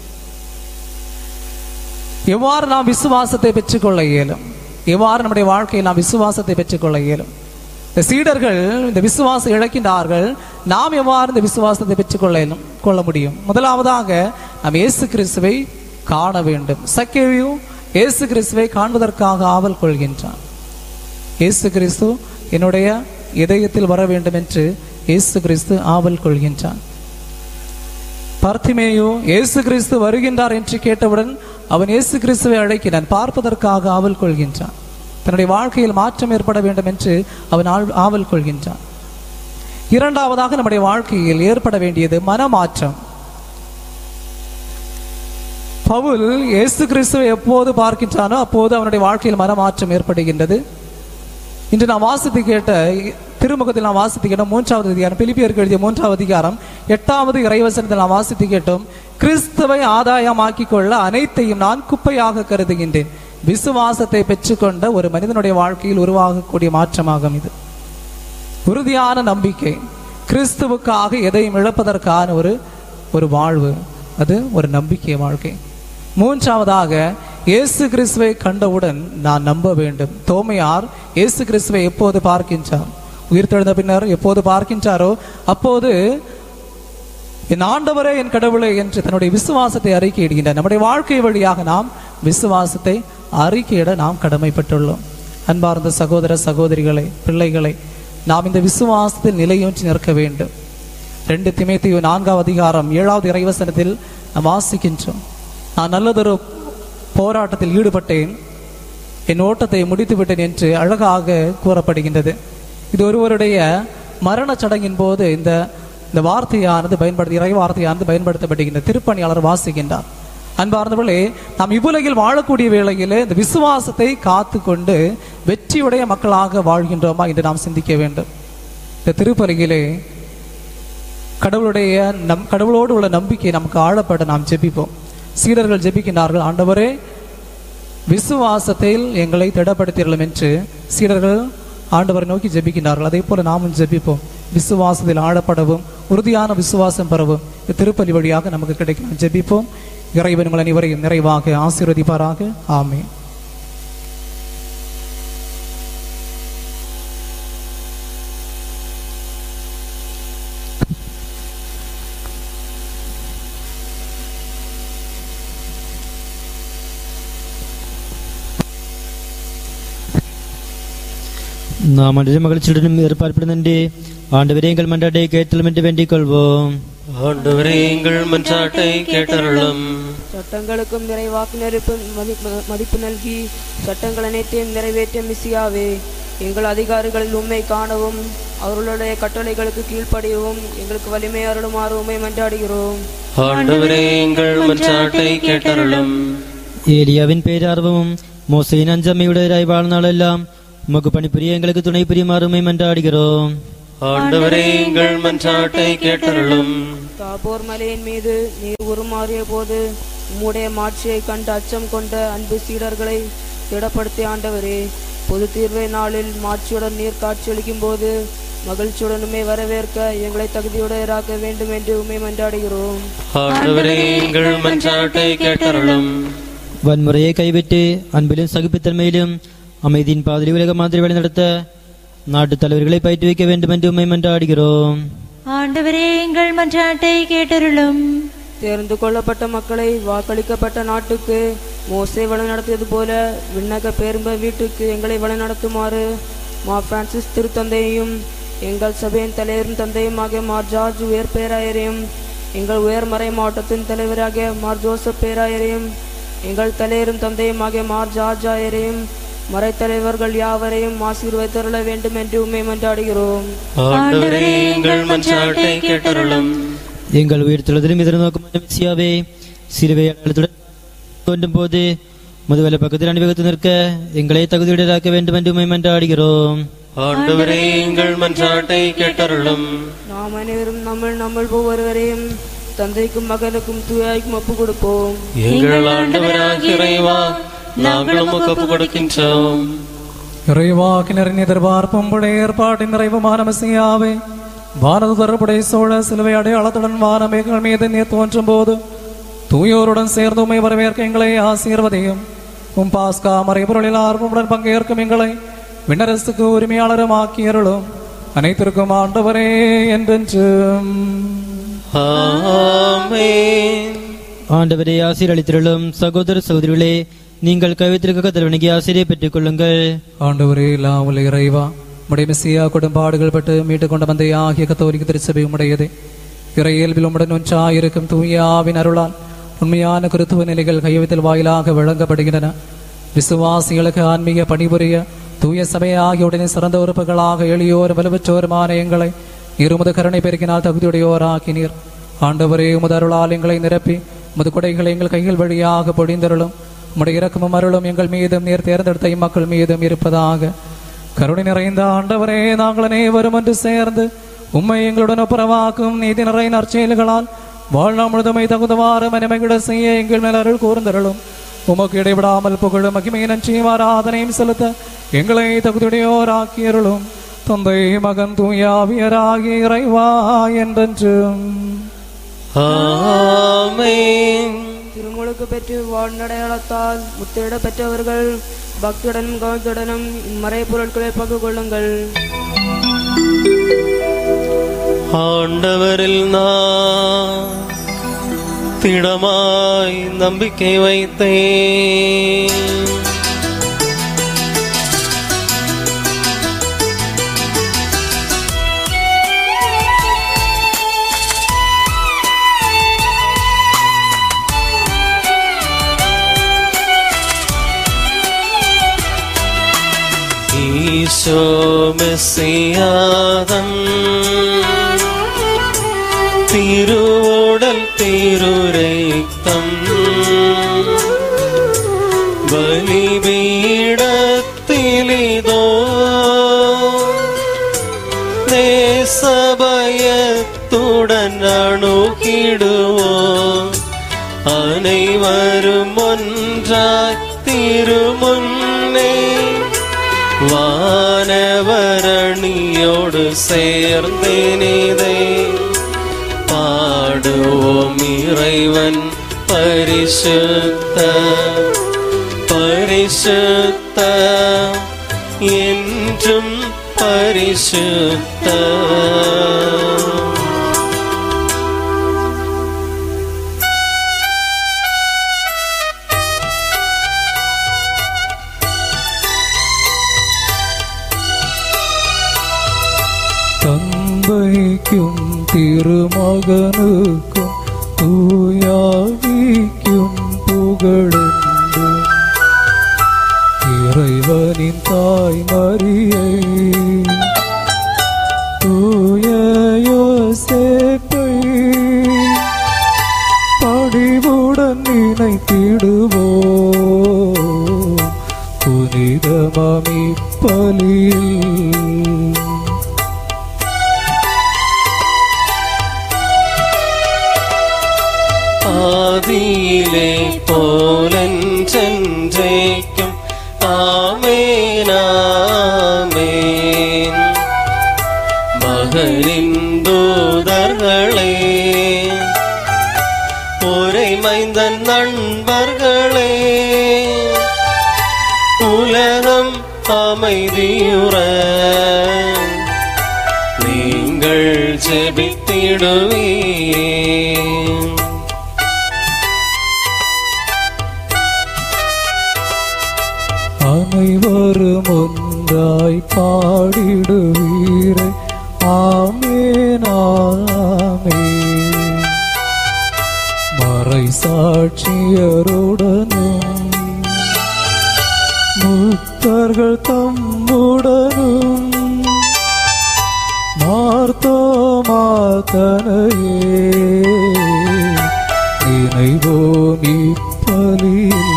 எவ்வாறு நாம் விசுவாசத்தை பெற்றுக்கொள்ள இயலும் எவ்வாறு நம்முடைய வாழ்க்கையில் நாம் விசுவாசத்தை பெற்றுக்கொள்ள இயலும் இந்த சீடர்கள் இந்த விசுவாசம் இழக்கின்றார்கள் நாம் எவ்வாறு இந்த விசுவாசத்தை பெற்றுக்கொள்ள இயலும் கொள்ள முடியும் முதலாவதாக நாம் இயேசு கிறிஸ்துவை காண வேண்டும் சக்கேவியும் இயேசு கிறிஸ்துவை காண்பதற்காக ஆவல் கொள்கின்றான் இயேசு கிறிஸ்து என்னுடைய இதயத்தில் வர வேண்டும் என்று இயேசு கிறிஸ்து ஆவல் கொள்கின்றான் பார்த்திமேயோ இயேசு கிறிஸ்து வருகின்றார் என்று கேட்டவுடன் அவன் இயேசு கிறிஸ்துவை அழைக்கிறான் பார்ப்பதற்காக ஆவல் கொள்கின்றான் தன்னுடைய வாழ்க்கையில் மாற்றம் ஏற்பட வேண்டும் என்று அவன் ஆள்- ஆவல் கொள்கின்றான் இரண்டாவதாக நம்முடைய வாழ்க்கையில் ஏற்பட வேண்டியது மனமாற்றம் பவுல் இயேசு கிறிஸ்துவை எப்போது பார்க்கின்றானோ அப்போது அவனுடைய வாழ்க்கையில் மனமாற்றம் ஏற்படுகின்றது இன்று நான் வாசித்து கேட்ட திருமுகத்தில் நான் வாசித்து கேட்டோம் மூன்றாவது அதிகாரம் பிலிப்பியருக்கு எழுதிய மூன்றாவது அதிகாரம் எட்டாவது இறைவசனத்தில் நான் வாசித்து கேட்டோம் கிறிஸ்துவை ஆதாயமாக்கிக் கொள்ள அனைத்தையும் நான் குப்பையாக கருதுகின்றேன் விசுவாசத்தை பெற்றுக்கொண்ட ஒரு மனிதனுடைய வாழ்க்கையில் உருவாகக்கூடிய மாற்றமாகும் இது உறுதியான நம்பிக்கை கிறிஸ்துவுக்காக எதையும் இழப்பதற்கான ஒரு ஒரு வாழ்வு அது ஒரு நம்பிக்கை வாழ்க்கை மூன்றாவதாக இயேசு கிறிஸ்துவை கண்டவுடன் நான் நம்ப வேண்டும் தோமையார் இயேசு கிறிஸ்துவை எப்போது பார்க்கின்றார் உயிர்த்தெழுந்த பின்னர் எப்போது பார்க்கின்றாரோ அப்போது என் ஆண்டவரே என் கடவுளே என்று தன்னுடைய விசுவாசத்தை அறிக்கையிடுகின்றார் நம்முடைய வாழ்க்கை வழியாக நாம் விசுவாசத்தை அறிக்கையிட நாம் கடமைப்பட்டுள்ளோம் அன்பார்ந்த சகோதர சகோதரிகளை பிள்ளைகளை நாம் இந்த விசுவாசத்தில் நிலையொன்றி நிற்க வேண்டும் ரெண்டு திமேத்தியு நான்காவது அதிகாரம் ஏழாவது இறைவசனத்தில் நாம் வாசிக்கின்றோம் நான் நல்லதொரு போராட்டத்தில் ஈடுபட்டேன் என் ஓட்டத்தை முடித்து விட்டேன் என்று அழகாக கூறப்படுகின்றது இது ஒருவருடைய மரண சடங்கின் போது இந்த இந்த வார்த்தையானது பயன்படுத்தி இறை வார்த்தையானது பயன்படுத்தப்படுகின்றது திருப்பணியாளர் வாசிக்கின்றார் அன்பார்ந்தவர்களே நாம் இவ்வுலகில் வாழக்கூடிய வேளையிலே இந்த விசுவாசத்தை காத்து கொண்டு வெற்றியுடைய மக்களாக வாழ்கின்றோமா என்று நாம் சிந்திக்க வேண்டும் இந்த திருப்பலியிலே கடவுளுடைய நம் கடவுளோடு உள்ள நம்பிக்கை நமக்கு ஆழப்பட நாம் ஜெபிப்போம் சீடர்கள் ஜெபிக்கின்றார்கள் ஆண்டவரே விசுவாசத்தில் எங்களை திடப்படுத்திடலாம் என்று சீடர்கள் ஆண்டவரை நோக்கி ஜெபிக்கின்றார்கள் அதே போல நாமும் ஜெபிப்போம் விசுவாசத்தில் ஆழப்படவும் உறுதியான விசுவாசம் பெறவும் இந்த திருப்பலி வழியாக நமக்கு கிடைக்கும் ஜெபிப்போம் இறைவன் உங்கள் அனைவரையும் நிறைவாக ஆசீர்வதிப்பாராக ஆமென் நாம் அன்றைய மகிழ்ச்சியுடனும் எதிர்பார்ப்பிடுந்தே ஆண்டவரே எங்கள் மன்றாட்டை கேட்டலும் என்று வேண்டிக் கொள்வோம் ஆண்டவரே எங்கள் மன்றாட்டை கேட்டருளும் சட்டங்களுக்கும் நிறைவாக்கினருக்கும் மதிப்பு மதிப்பு நல்கி சட்டங்கள் அனைத்தையும் நிறைவேற்ற மிசியாவே எங்கள் அதிகாரிகளில் உண்மை காணவும் அவர்களுடைய கட்டளைகளுக்கு கீழ்ப்படியவும் எங்களுக்கு வலிமை அருளுமாறு உண்மை மன்றாடுகிறோம் ஆண்டவரே எங்கள் மன்றாட்டை கேட்டருளும் ஏலியாவின் பேரார்வமும் மோசையின் அஞ்சம்மையுடையராய் வாழ்நாளெல்லாம் உமக்கு பணிபுரிய எங்களுக்கு துணை புரியுமாறுமை மன்றாடுகிறோம் ஆண்டவரே எங்கள் மன்றாட்டை கேட்டருளும் தாபோர் மலையின் மீது நீர் உருமாறிய போது உம்முடைய மாட்சியை கண்டு அச்சம் கொண்ட அன்பு சீடர்களை திடப்படுத்திய ஆண்டவரே பொது தீர்வை நாளில் மாட்சியுடன் நீர் காட்சியளிக்கும் போது மகிழ்ச்சியுடனுமே வரவேற்க எங்களை தகுதியுடையராக்க வேண்டும் என்று உண்மை மன்றாடுகிறோம் ஆண்டவரே எங்கள் மன்றாட்டை கேட்டருளும் வன்முறையை கைவிட்டு அன்பிலும் சகிப்புத்தன்மையிலும் அமைதியின் பாதிரி உலக மாதிரி வழிநடத்த நாட்டு தலைவர்களை பயிற்றுவிக்க வேண்டும் என்று உண்மை மன்றாடுகிறோம் ஆண்டவரே எங்கள் மன்றாட்டை கேட்டருளும் தேர்ந்து கொள்ளப்பட்ட மக்களை வாக்களிக்கப்பட்ட நாட்டுக்கு மோசே வழிநடத்தியது போல விண்ணக பேரும்ப வீட்டுக்கு எங்களை வழிநடத்துமாறு மா பிரான்சிஸ் திருத்தந்தையையும் எங்கள் சபையின் தலைவரும் தந்தையுமாகிய மார் ஜார்ஜ் உயர் பேராயரையும் எங்கள் உயர்மறை மாவட்டத்தின் தலைவராகிய மார் ஜோசப் பேராயரையும் எங்கள் தலைவரும் தந்தையுமாகிய மார் ஜார்ஜ் ஆயரையும் மறைத்தலைவர்கள் யாவரையும் ஆசீர்வதித்தருள வேண்டும் என்று உண்மை மன்றாடுகிறோம் ஆண்டவரே எங்கள் மன்றாட்டை கேட்டருளும் எங்கள் உயிர் தொழுதிலும் எதிர்நோக்கும் மிசியாவே சிலுவை அடையாளத்துடன் தோன்றும் போது முதுவலை பக்கத்தில் அணிவகுத்து நிற்க எங்களை தகுதியுடையராக்க வேண்டும் என்று உண்மை மன்றாடுகிறோம் ஆண்டவரே எங்கள் மன்றாட்டை கேட்டருளும் நாம் அனைவரும் நம்ம நம்ம ஒவ்வொருவரையும் தந்தைக்கும் மகனுக்கும் தூயாய்க்கும் ஒப்பு கொடுப்போம் எங்கள் ஆண்டவராகிய இறைவா நாங்களும் உமக்கு ஒப்புக் கொடுக்கின்றோம் இறைவாக்கினரின் எதிர்பார்ப்பும் உடைய ஏற்பாட்டின் நிறைவுமான மசியாவே வானது தொடர்புடைய சோழ சிலுவை அடையாளத்துடன் வானமேகள் மீது நீர் தோன்றும் போது தூயோருடன் சேர்ந்து உமை வரவேற்க எங்களை ஆசீர்வதையும் உம் பாஸ்கா மறைபொருளில் ஆர்வமுடன் பங்கேற்கும் எங்களை விண்ணரசுக்கு உரிமையாளரும் ஆக்கியருளும் அனைத்திற்கும் ஆண்டவரே என்றென்றும் ஆமென் ஆண்டவரே ஆசீர் அளித்திருளும் சகோதர சகோதரிகளே நீங்கள் கவித்திற்கு கத்தரவணிக்கு ஆசிரியை பெற்றுக் கொள்ளுங்கள் ஆண்டவரே இல்லாமல் இறைவா உடைய மெஸ்ஸியா கொடும்பாடுகள் பட்டு மீட்டுக் கொண்ட மந்தை ஆகிய கத்தோலிக்க திருச்சபை உடையது இறையியல்பில் உம்முடன் ஒன்றாயிருக்கும் தூயாவின் அருளால் உண்மையான கிறித்துவ நிலைகள் கையெழுத்தில் வாயிலாக வழங்கப்படுகின்றன விசுவாசிகளுக்கு ஆன்மீக பணிபுரிய தூய சபை ஆகிய உடனே சிறந்த உறுப்புகளாக எளியோர் வலுவற்றோருமான எங்களை இருமுது கருணை பெருக்கினால் தகுதியுடையோராக்கினீர் ஆண்டவரே உமது அருளால் எங்களை நிரப்பி உமது கொடைகளை எங்கள் கைகள் வழியாக பொழிந்தருளும் உம்முடைய இரக்கமும் அருளும் எங்கள் மீதும் நீர் தேர்ந்தெடுத்த இம்மக்கள் மீதும் இருப்பதாக கருணை நிறைந்த ஆண்டவரே நாங்கள் அனைவரும் ஒன்று சேர்ந்து உம்மை எங்களுடன் ஒப்புரவாக்கும் நீதி நிறை நற்செயல்களால் வாழ்நாள் முழுதுமை தகுந்தவாறு மனமைகிட செய்ய எங்கள் மேல் அருள் கூர்ந்தருளும் உமக்கு இடைவிடாமல் புகழும் மகிமை நன்றியும் ஆராதனையும் செலுத்த எங்களை தகுதியுடையோராக்கியருளும் தந்தை மகன் தூயாவியராகிய இறைவா என்றென்றும் ஆமென் திருமுழுக்கு பெற்று வாழ்நடையாளத்தால் முத்திட பெற்றவர்கள் பக்தியுடனும் கவனத்துடனும் மறை பொருட்களை பங்கு கொள்ளுங்கள் ஆண்டவரில் நான் திடமாய் நம்பிக்கை வைத்தேன் ഈശോ മെസ്സിയാതൻ തിരുവോടൽ തിരുരക്തം ബലിപീഠത്തിലിതോ ദേശഭയത്തുടൻ അണുകിടുവോ അனைவரும் ஒன்றாய் திருமுன்னே வானவரணியோடு சேர்ந்தேனிதை பாடுவோம் இறைவன் பரிசுத்த பரிசுத்த என்றும் பரிசுத்த தந்தைக்கும் திருமகனுக்கும் தூயாவிக்கும் புகழென்றும் இறைவனின் தாய் மரியை தூய யோசேப்பை படிவுடன் நினைத்திடுவோம் புனிதமாமி பலியில் ஆதியிலே போலென்றென்றைக்கும் ஆமேனாமேன் மகனின் தூதர்களே ஒரே மைந்தன் நண்பர்களே உலகம் அமைதியுற நீங்கள் ஜெபித்திடுவீர் அனைவரும் ஒன்றாய் பாடிடுவீரை ஆமேனாமே மறை சாட்சியருடனும் முத்தர்கள் தம்முடனும் மார்த்தோமாத்தனையே நினைவோம் இப்பலியில்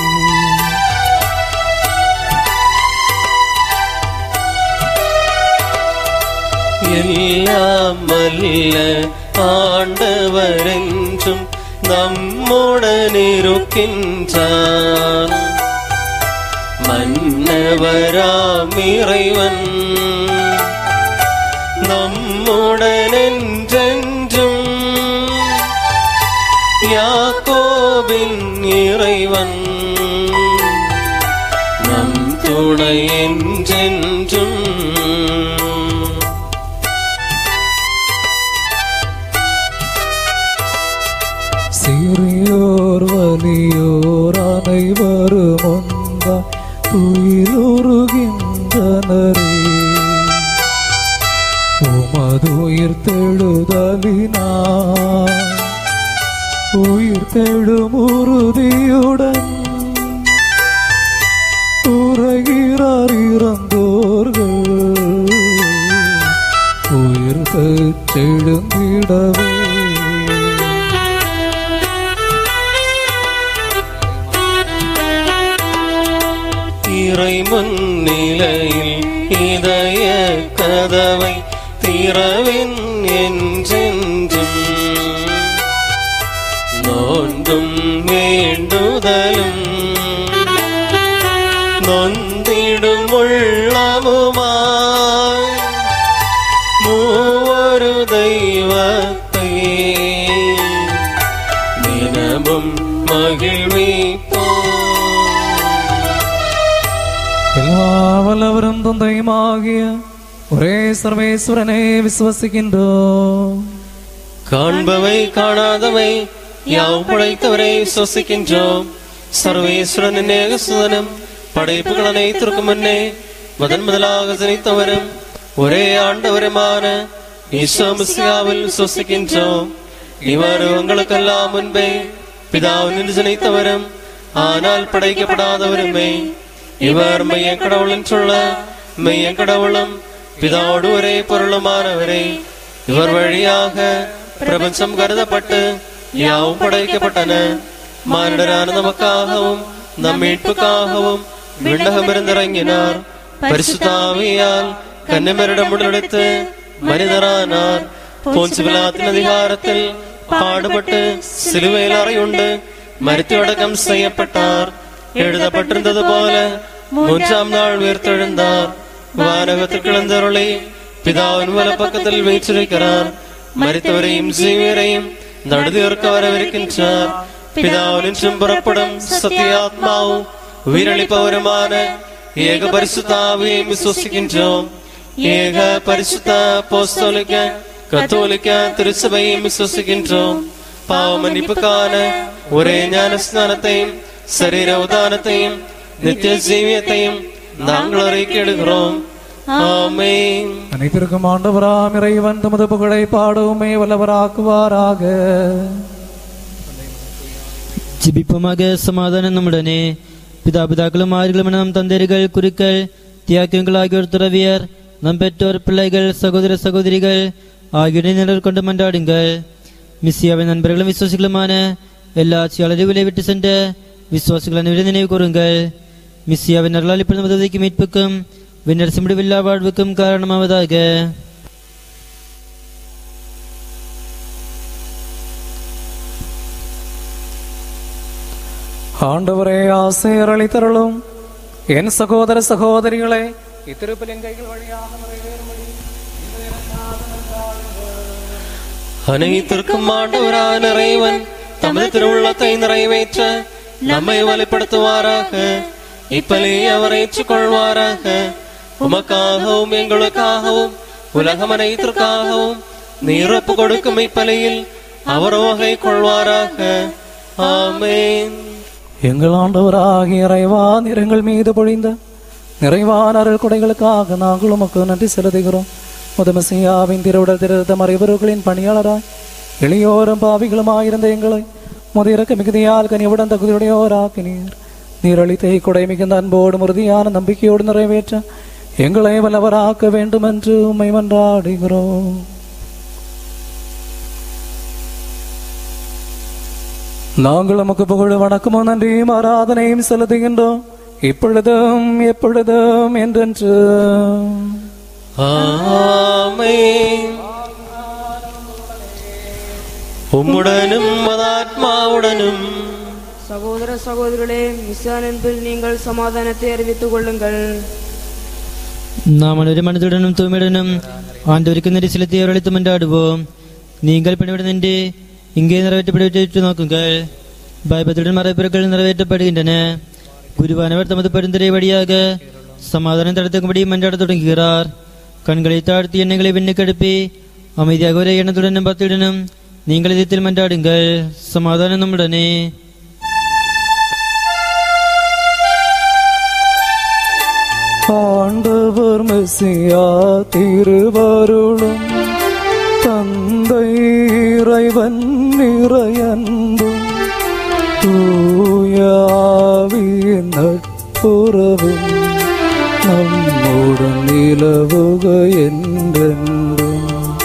எல்லாம் வல்ல ஆண்டவரென்றும் நம்முடன் இருக்கின்றான் மன்னவராம் இறைவன் நம்முடன் என்றென்றும் யாக்கோபின் இறைவன் நம் துணை என்றென்றும் சிறியோர் வலியோர் அனைவரும் ஒன்றா துயிலுருகின்றனரே உமது உயிர் தெழுதலினா உயிர் தெழும் உறுதியுடன் உறகிறார் இறந்தோர்கள் உயிர் செழுந்திடவே இறை முன்னிலையில் இதய கதவை திறவின் என்றென்றும் நோண்டும் வேண்டுதலும் நொந்திடும் உள்ளமுமாய் மூவரு தெய்வத்தை தினமும் மகிழ்விப்போம் எல்லா வல்லவரும் தந்தையுமாகிய ஒரே சர்வேஸ்வரனை விசுவசிக்கின்றோம் காண்பவை காணாதவை யாவும் படைத்தவரை சுவசிக்கின்றோம் சர்வேஸ்வரனின் ஏகசுதனம் படைப்புகள் அனைத்திற்கும் முன்னே முதன் முதலாக ஜனித்தவரும் ஒரே ஆண்டவருமான ஈசோமிசியாவில் சுவசிக்கின்றோம் இவர் உங்களுக்கெல்லாம் முன்பே பிதாவின் ஜனித்தவரும் ஆனால் படைக்கப்படாதவருமே இவர் மைய கடவுள் என்றுள்ள மெய்ய கடவுளும் பிதாவோடு ஒரே பொருளுமானவரே இவர் வழியாக பிரபஞ்சம் கருதப்பட்டு யாவும் படைக்கப்பட்டன மானிடரான நமக்காகவும் நம் மீட்புக்காகவும் விண்ணகம் இருந்திறங்கினார் பரிசுத்தாவியால் கன்னிமரிடம் உடனெடுத்து மனிதரானார் போன்சிபிலாத்தின் அதிகாரத்தில் பாடுபட்டு சிலுவையில் அறையுண்டு மரித்து அடக்கம் செய்யப்பட்டார் எழுதப்பட்டிருந்தது போல மூன்றாம் நாள் உயிர்த்தெழுந்தார் வானகத்தில் கிளந்தருளை பிதாவின் வல பக்கத்தில் வீற்றிருக்கிறார் மரித்தவரையும் ஜீவியரையும் நடுதியர்க்க வரவிருக்கின்றார் பிதாவினின்றும் புறப்படும் சத்தியாத்மாவும் உயிரளிப்பவருமான ஏக பரிசுத்தாவியை விசுவசிக்கின்றோம் ஏக பரிசுத்த போஸ்தோலிக்க கத்தோலிக்க திருச்சபையை விசுவசிக்கின்றோம் பாவ மன்னிப்புக்கான ஒரே ஞானஸ்நானத்தையும் சரீர உதானத்தையும் நித்திய ஜீவியத்தையும் நாங்கள் அறிக்கையிடுகிறோம் ஆமென் அனைத்திற்கும் ஆண்டவராம் இறைவன் தமது புகழை பாடவுமே வல்லவராக்குவாராக ஜிபிப்பமாக சமாதானம் நம்முடனே பிதாபிதாக்களும் ஆறுகளும் நம் தந்தையர்கள் குருக்கள் தியாக்கியங்கள் ஆகியோர் துறவியர் நம் பெற்றோர் பிள்ளைகள் சகோதர சகோதரிகள் ஆகிய இடைநிலர் கொண்டு மன்றாடுங்கள் மிஸ்ஸியாவின் நண்பர்களும் விசுவாசிகளுமான எல்லா ஆட்சியாளரையும் விலை விட்டு சென்ற விசுவாசிகள் அனைவரும் நினைவு கூறுங்கள் மிஸ்ஸியாவின் நல்லால் இப்பொழுது உதவிக்கு மீட்புக்கும் விண்ணரசு முடிவில்லா வாழ்வுக்கும் காரணமாவதாக ஆண்டவரே ஆசையர் அளித்தருளும் என் சகோதர சகோதரிகளே இத்திருப்பலின் கைகள் வழியாக நிறைவேறும்படி அனைத்திற்கும் ஆண்டவரான இறைவன் தமது திருவுள்ளத்தை நிறைவேற்ற நம்மை வலுப்படுத்துவாராக இப்பலே அவர் ஏற்றுக்கொள்வாராக உமக்காகவும் எங்களுக்காகவும் உலகம் அனைத்திற்காகவும் நீரப்பு கொடுக்கும் இப்பலியில் அவர் வகை கொள்வாராக ஆமென் எங்கள் ஆண்டவராகிய இறைவா நிறங்கள் மீது பொழிந்த நிறைவான அருள் கொடைகளுக்காக நாங்கள் உமக்கு நன்றி செலுத்துகிறோம் முதமசியாவின் திருவுடல் திருத்த மறைவர்களின் பணியாளராய் எளியோரும் பாவிகளுமாயிருந்த எங்களை முதிரக்க மிகுதியால் கனிவுடன் தகுதியுடையோராக்கினீர் நீர் அளித்த கொடை மிகுந்த அன்போடும் உறுதியான நம்பிக்கையோடு நிறைவேற்ற எங்களை வல்லவராக்க வேண்டும் என்று உம்மை மன்றாடுகிறோம் நாங்கள் நமக்கு புகழ் வணக்கமும் நன்றியும் ஆராதனையும் செலுத்துகின்றோம் இப்பொழுதும் எப்பொழுதும் என்றென்று ஆமென் உம்முடனும் மதாத்மாவுடனும் சகோதர சகோதரர்களே மிஸ்ஸான் என்பதில் நீங்கள் சமாதானத்தை அறிவித்துக் கொள்ளுங்கள் நாம் அனைவரும் மனதுடனும் தூய்மையுடனும் ஆண்டவருக்கு நெறி செலுத்தி அவர்களுக்கு மன்றாடுவோம் நீங்கள் பணிவிட இங்கே நிறைவேற்றப்பட்டு நோக்குங்கள் பயபத்துடன் மறைப்பிறர்கள் நிறைவேற்றப்படுகின்றன குருவானவர் தமது பரிந்துரை வழியாக சமாதானம் தடுத்துக்கும்படி மன்றாடத் தொடங்குகிறார் கண்களை தாழ்த்தி எண்ணங்களை விண்ணுக்கெடுப்பி அமைதியாக ஒரே எண்ணத்துடனும் பத்துடனும் நீங்கள் இதயத்தில் மன்றாடுங்கள் சமாதானம் நம்முடனே ஆண்டவர் மெசியா திருவருளும் தந்தை இறைவன் நிறையன்பும் தூயாவியின் நட்புறவும் நம்முடன் நிலவுக என்றென்றும்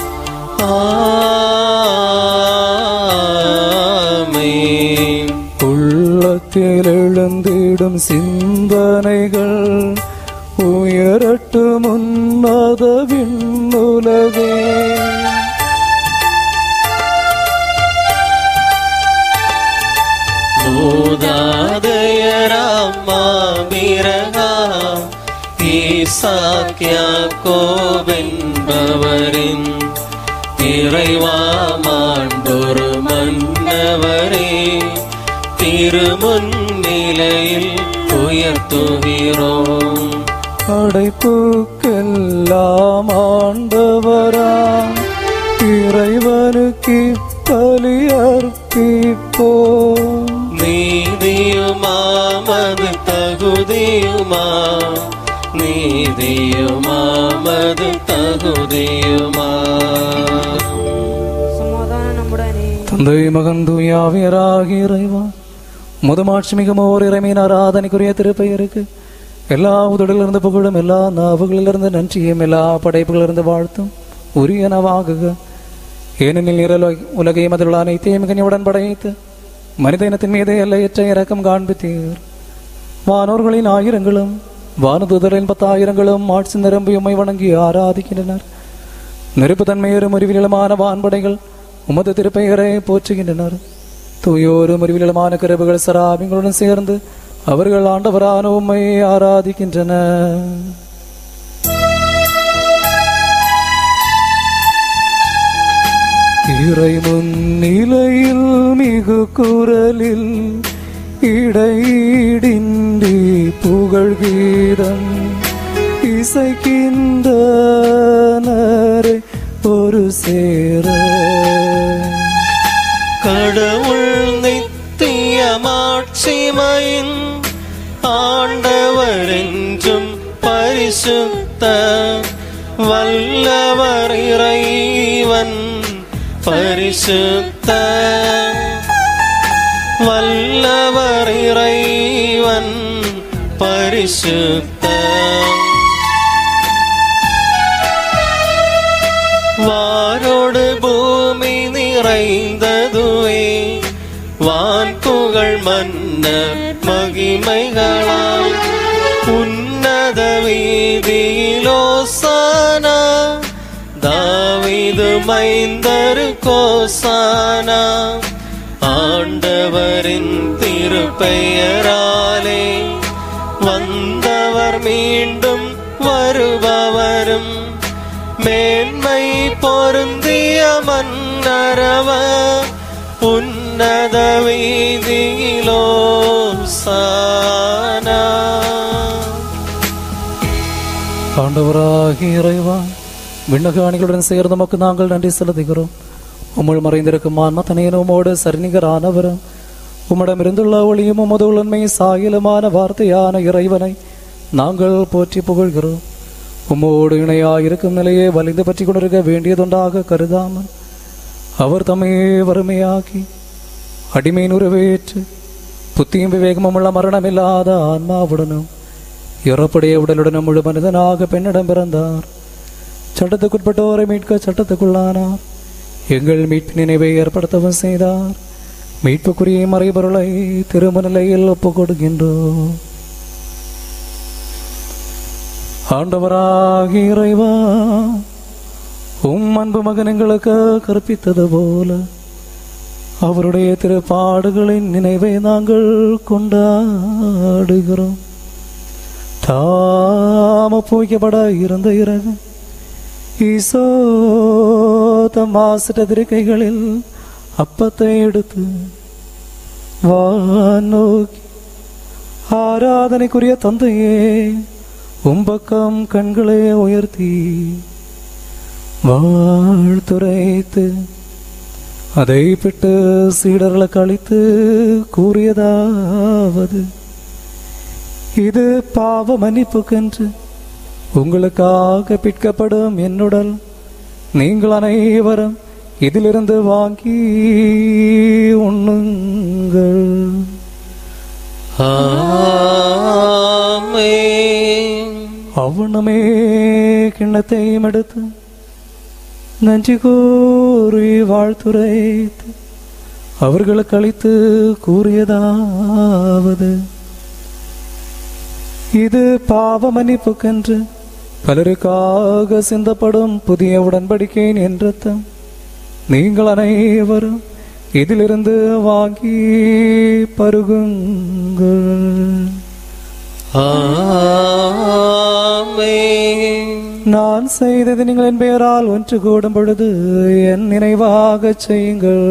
ஆமென் உள்ளத்தில் எழுந்திடும் சிந்தனைகள் உயரட்டு முன்னத விண்ணுலகே மூதாதையராம் மாவீரகாம் ஈசாக்கியாக்கோவென்பவரின் இறைவாமாண்டொரு மன்னவரே திருமுன்னிலையில் உயர்த்துகிறோம் அடைப்புக்கெல்லாம் ஆண்டவரா இறைவனுக்கு பலி அர்ப்பிப்போம் நீதியுமாமது தகுதியுமா நீதியுமாமது தகுதியுமா சமாதானம் நம்முடனே தந்தை மகன் தூயாவியராகி இறைவா முதமாட்சி மிகும் ஓர் இறைமையின் ஆராதனைக்குரிய திருப்பெயருக்கு எல்லா உதடிலிருந்து புகழும் எல்லா நாவுகளிலிருந்து நன்றியும் எல்லா படைப்புகளிலிருந்து வாழ்த்தும் உரிய நவாகுக ஏனெனில் நிரல் உலகையும் அதில் உள்ள அனைத்தையும் கனிவுடன் படைத்து மனித இனத்தின் மீது எல்லையற்ற இரக்கம் காண்பித்தீர் வானோர்களின் ஆயிரங்களும் வானதுதரின் பத்தாயிரங்களும் ஆட்சி நிரம்பி உம்மை வணங்கி ஆராதிக்கின்றனர் நெருப்பு தன்மையரும் அறிவியலுமான வான்படைகள் உமது திருப்பெயரை போற்றுகின்றனர் தூயோரும் அறிவியலுமான கருவுகள் சராபிங்களுடன் சேர்ந்து அவர்கள் ஆண்டவரான உம்மை ஆராதிக்கின்றனர் இறை முன்னிலையில் மிகு குரலில் இடையிடின்றி புகழ் கீதம் இசைக்கின்றனரே ஒரு சேர கடவுள் நித்தியமாட்சிமையின் ஆண்டவர் என்றும் பரி பரிசுத்த வல்லவர் இறைவன் பரிசுத்த வல்லவர் இறைவன் பரிசுத்த வாரோடு பூமி நிறைந்ததுவே வான் புகழ் மன்னர் மகிமைகளால் உன்னத வீதியிலோசானா தாவீது மைந்தரு கோசானா ஆண்டவரின் திருப்பெயராலே வந்தவர் மீண்டும் வருபவரும் மேன்மை பொருந்திய மன்னரவ உன்னத வீதியிலோ சானா ஆண்டவராகிய இறைவா விண்ணகாணிகளுடன் சேர்ந்து நமக்கு நாங்கள் நன்றி செலுத்துகிறோம் உம்முள் மறைந்திருக்கும் ஆன்மத்தனையனும் உமோடு சரிநிகரானவரும் உம்மிடமிருந்துள்ள ஒளியும் உமது உண்மை சாயலுமான வார்த்தையான இறைவனை நாங்கள் போற்றி புகழ்கிறோம் உம்மோடு இணையாயிருக்கும் நிலையை வலிந்து பற்றி கொண்டிருக்க வேண்டியதுண்டாக கருதாமல் அவர் தம்மையே வறுமையாக்கி அடிமை நுறவேற்று புத்தியும் விவேகமும் உள்ள மரணமில்லாத ஆன்மாவுடனும் இறப்புடைய உடலுடனும் முழு மனிதனாக பெண்ணிடம் பிறந்தார் சட்டத்துக்குட்பட்டோரை மீட்க சட்டத்துக்குள்ளானார் எங்கள் மீட்பு நினைவை ஏற்படுத்தவும் செய்தார் மீட்புக்குரிய மறைபொருளை திருமநிலையில் ஒப்புக் கொடுக்கின்றோம் ஆண்டவராகிய இறைவா உம் அன்பு மகன் எங்களுக்கு கற்பித்தது போல அவருடைய திருப்பாடுகளின் நினைவை நாங்கள் கொண்டாடுகிறோம் தாம பூய்க்கப்பட இருந்த இறகு ஈசோ தம் மாசிட்ட திருக்கைகளில் அப்பத்தை எடுத்து வானோக்கி ஆராதனைக்குரிய தந்தையே உம்பக்கம் கண்களை உயர்த்தி வாழ்த்துரைத்து அதை பிட்டு சீடர்களுக்கு அளித்து கூறியதாவது இது பாவ மன்னிப்புக்கென்று உங்களுக்காக பிற்கப்படும் என்னுடல் நீங்கள் அனைவரும் இதிலிருந்து வாங்கி உண்ணுங்கள் ஆமென் அவனமே கிண்ணத்தையும் எடுத்து நன்றி கூறி வாழ்த்துரைத்து அவர்களுக்கு அளித்து கூறியதாவது இது பாவ மன்னிப்புக்கென்று பலருக்காக சிந்தப்படும் புதிய உடன்படிக்கையின் என்றத்தம் நீங்கள் அனைவரும் இதிலிருந்து வாங்கி பருகுங்கள் ஆமென் நான் செய்தது நீங்கள் என் பெயரால் ஒன்று கூடும் பொழுது என் நினைவாகச் செய்யுங்கள்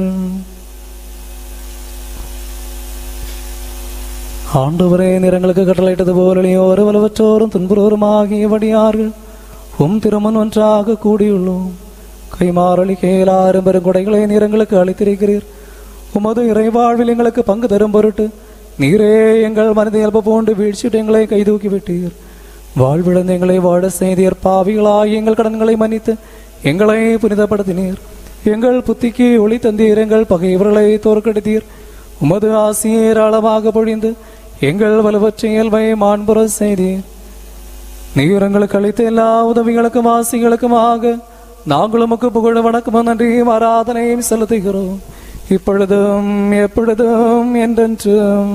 ஆண்டவரே நிறங்களுக்கு கட்டளையிட்டது போலியோரு வலுவற்றோரும் துன்புறோரும் ஆகியபடியார்கள் உம் திருமன் ஒன்றாக கூடியுள்ளோம் கைமாறளி கேலாரும் பெருங்கொடைகளை நிறங்களுக்கு அளித்திருக்கிறீர் உமது இறைவாழ்வில் எங்களுக்கு பங்கு தரும் பொருட்டு நீரே எங்கள் மனதை இயல்பு போன்று வீழ்ச்சிட்டு எங்களை கைதூக்கி விட்டீர் வாழ்விழந்து எங்களை வாழ செய்தீர் பாவிகளாகி எங்கள் கடன்களை மன்னித்து எங்களை புனிதப்படுத்தினீர் எங்கள் புத்திக்கு ஒளி தந்தீர் எங்கள் பகைவர்களை தோற்கடித்தீர் உமது ஆசியை ஏராளமாக பொழிந்து எங்கள் வலுவற்ற இயல்பை மாண்புற செய்தீர் நீர் எங்களுக்கு அளித்த எல்லா உதவிகளுக்கும் ஆசிகளுக்குமாக நாங்கள் உமக்கு புகழ வணக்கமும் நன்றியும் ஆராதனையும் செலுத்துகிறோம் இப்பொழுதும் எப்பொழுதும் என்றென்றும்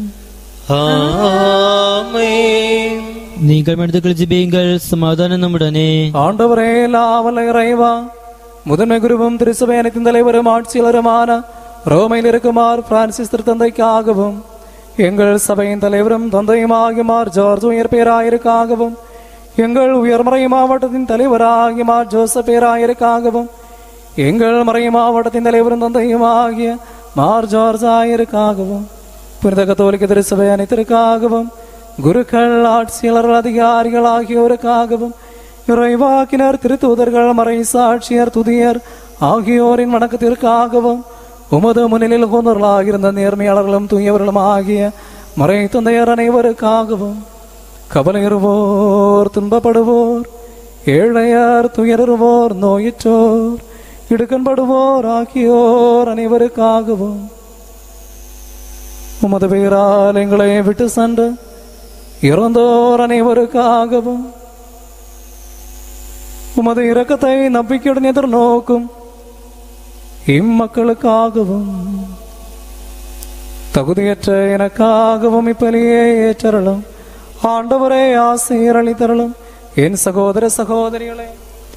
ஆமென் நீங்கள் மனிதர்கள் ஜிபியுங்கள் சமாதானம் நம்முடனே ஆண்டவரே லாவல இறைவா முதன்மை குருவும் திருசபை அனைத்தின் தலைவரும் ஆட்சியாளருமான ரோமையில் இருக்குமார் பிரான்சிஸ் திருத்தந்தைக்காகவும் எங்கள் சபையின் தலைவரும் தந்தையுமாகிய மார் ஜார்ஜ் உயர் பேராயருக்காகவும் எங்கள் உயர்மறை மாவட்டத்தின் தலைவராகிய மார் ஜோசப் பேராயருக்காகவும் எங்கள் மறை மாவட்டத்தின் தலைவரும் தந்தையுமாகிய மார் ஜார்ஜ் ஆயருக்காகவும் புனித கத்தோலிக்க திருசபை அனைத்திற்காகவும் குருக்கள் ஆட்சியாளர்கள் அதிகாரிகள் ஆகியோருக்காகவும் இறைவாக்கினர் திருத்தூதர்கள் மறை சாட்சியர் துதியர் ஆகியோரின் வணக்கத்திற்காகவும் உமது முன்னிலையில் கொண்டவர்களாக இருந்த நேர்மையாளர்களும் தூயவர்களும் ஆகிய மறை தந்தையர் அனைவருக்காகவும் கவலையுறுவோர் துன்பப்படுவோர் ஏழையார் துயருவோர் நோயுற்றோர் இடுக்கண்படுவோர் ஆகியோர் அனைவருக்காகவும் உமது பெயரால் எங்களை விட்டு சென்று இறந்தோர் அனைவருக்காகவும் உமது இரக்கத்தை நம்பிக்கையுடன் எதிர்நோக்கும் இம்மக்களுக்காகவும் தகுதியற்ற எனக்காகவும் இப்பலியே ஏற்றருளும் ஆண்டவரே ஆசையர் அளித்தருளும் என் சகோதர சகோதரிகளே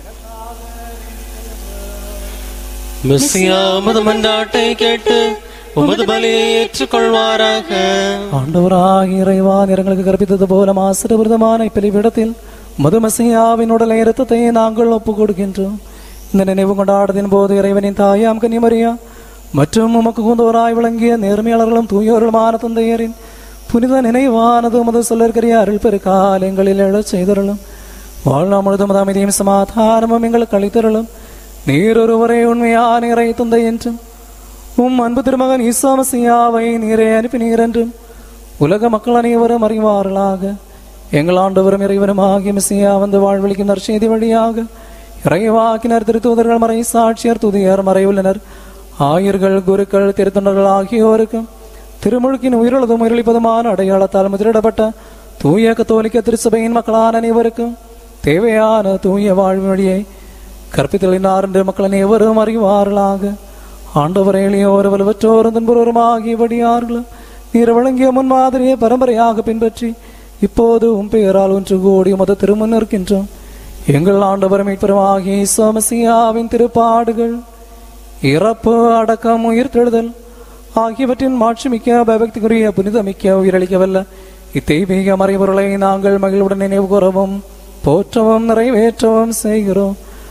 மெஸ்ஸியா உமது மன்றாட்டை கேட்டு உமது பலியை ஏற்றுக்கொள்வாராக ஆண்டவராகிய இறைவா நிறங்களுக்கு கற்பித்தது போல மாசிரவிரதமான இப்பலிவிடத்தில் மதுமசியாவின் உடலை இரத்தத்தை நாங்கள் ஒப்புக் கொடுக்கின்றோம் இந்த நினைவு கொண்டாடத்தின் போது இறைவனின் தாயாம் கன்னிமரியா மற்றும் உமக்கு கூந்தோராய் விளங்கிய நேர்மையாளர்களும் தூயோர்களுமான தந்தையரின் புனித நினைவானது உமது சொல்லற்கரிய அருள் பெருக்காலங்களில் எழச் செய்தருளும் வாழ்நாள் முழுதும் உமது அமைதியும் சமாதானமும் எங்களுக்கு அளித்தருளும் நீர் ஒருவரே உண்மையான இறை தந்தை என்றும் உம் அன்பு திருமகன் ஈசாமசியாவை நீரே அனுப்பினீர் என்றும் உலக மக்கள் அனைவரும் அறிவார்களாக எங்கள் ஆண்டவரும் இறைவனும் ஆகிய மிசியா வந்து வாழ்வழிக்கும் நற்செய்தி வழியாக இறைவாக்கினர் திருத்தூதர்கள் மறை சாட்சியர் துதியர் மறையுள்ளனர் ஆயர்கள் குருக்கள் திருத்தொண்டர்கள் ஆகியோருக்கும் திருமுழுக்கின் உயிரிழதும் உயிரிழப்பதுமான அடையாளத்தால் முதிரிடப்பட்ட தூய கத்தோலிக்க திருச்சபையின் மக்களான அனைவருக்கும் தேவையான தூய வாழ்வு வழியை கற்பித்தலினார் என்று மக்கள் அனைவரும் அறிவார்களாக ஆண்டவர் எளியோர் வலுவற்றோரும் துன்புறோரும் ஆகியபடியார்களும் நீர் வழங்கிய முன்மாதிரியை பரம்பரையாக பின்பற்றி இப்போது உம் பெயரால் ஒன்று கூடி உமது திருமுன் நிற்கின்றோம் எங்கள் ஆண்டவர் மீட்பெருமாகிய சோமசியாவின் திருப்பாடுகள் இறப்பு அடக்கம் உயிர்த்தெழுதல் ஆகியவற்றின் மாட்சிமிக்க பயபக்திக்குரிய புனிதமிக்க உயிரளிக்கவல்ல இத்தெய்வீக மறைபொருளை நாங்கள் மகிழ்வுடன் நினைவு கூறவும் போற்றவும் நிறைவேற்றவும் செய்கிறோம்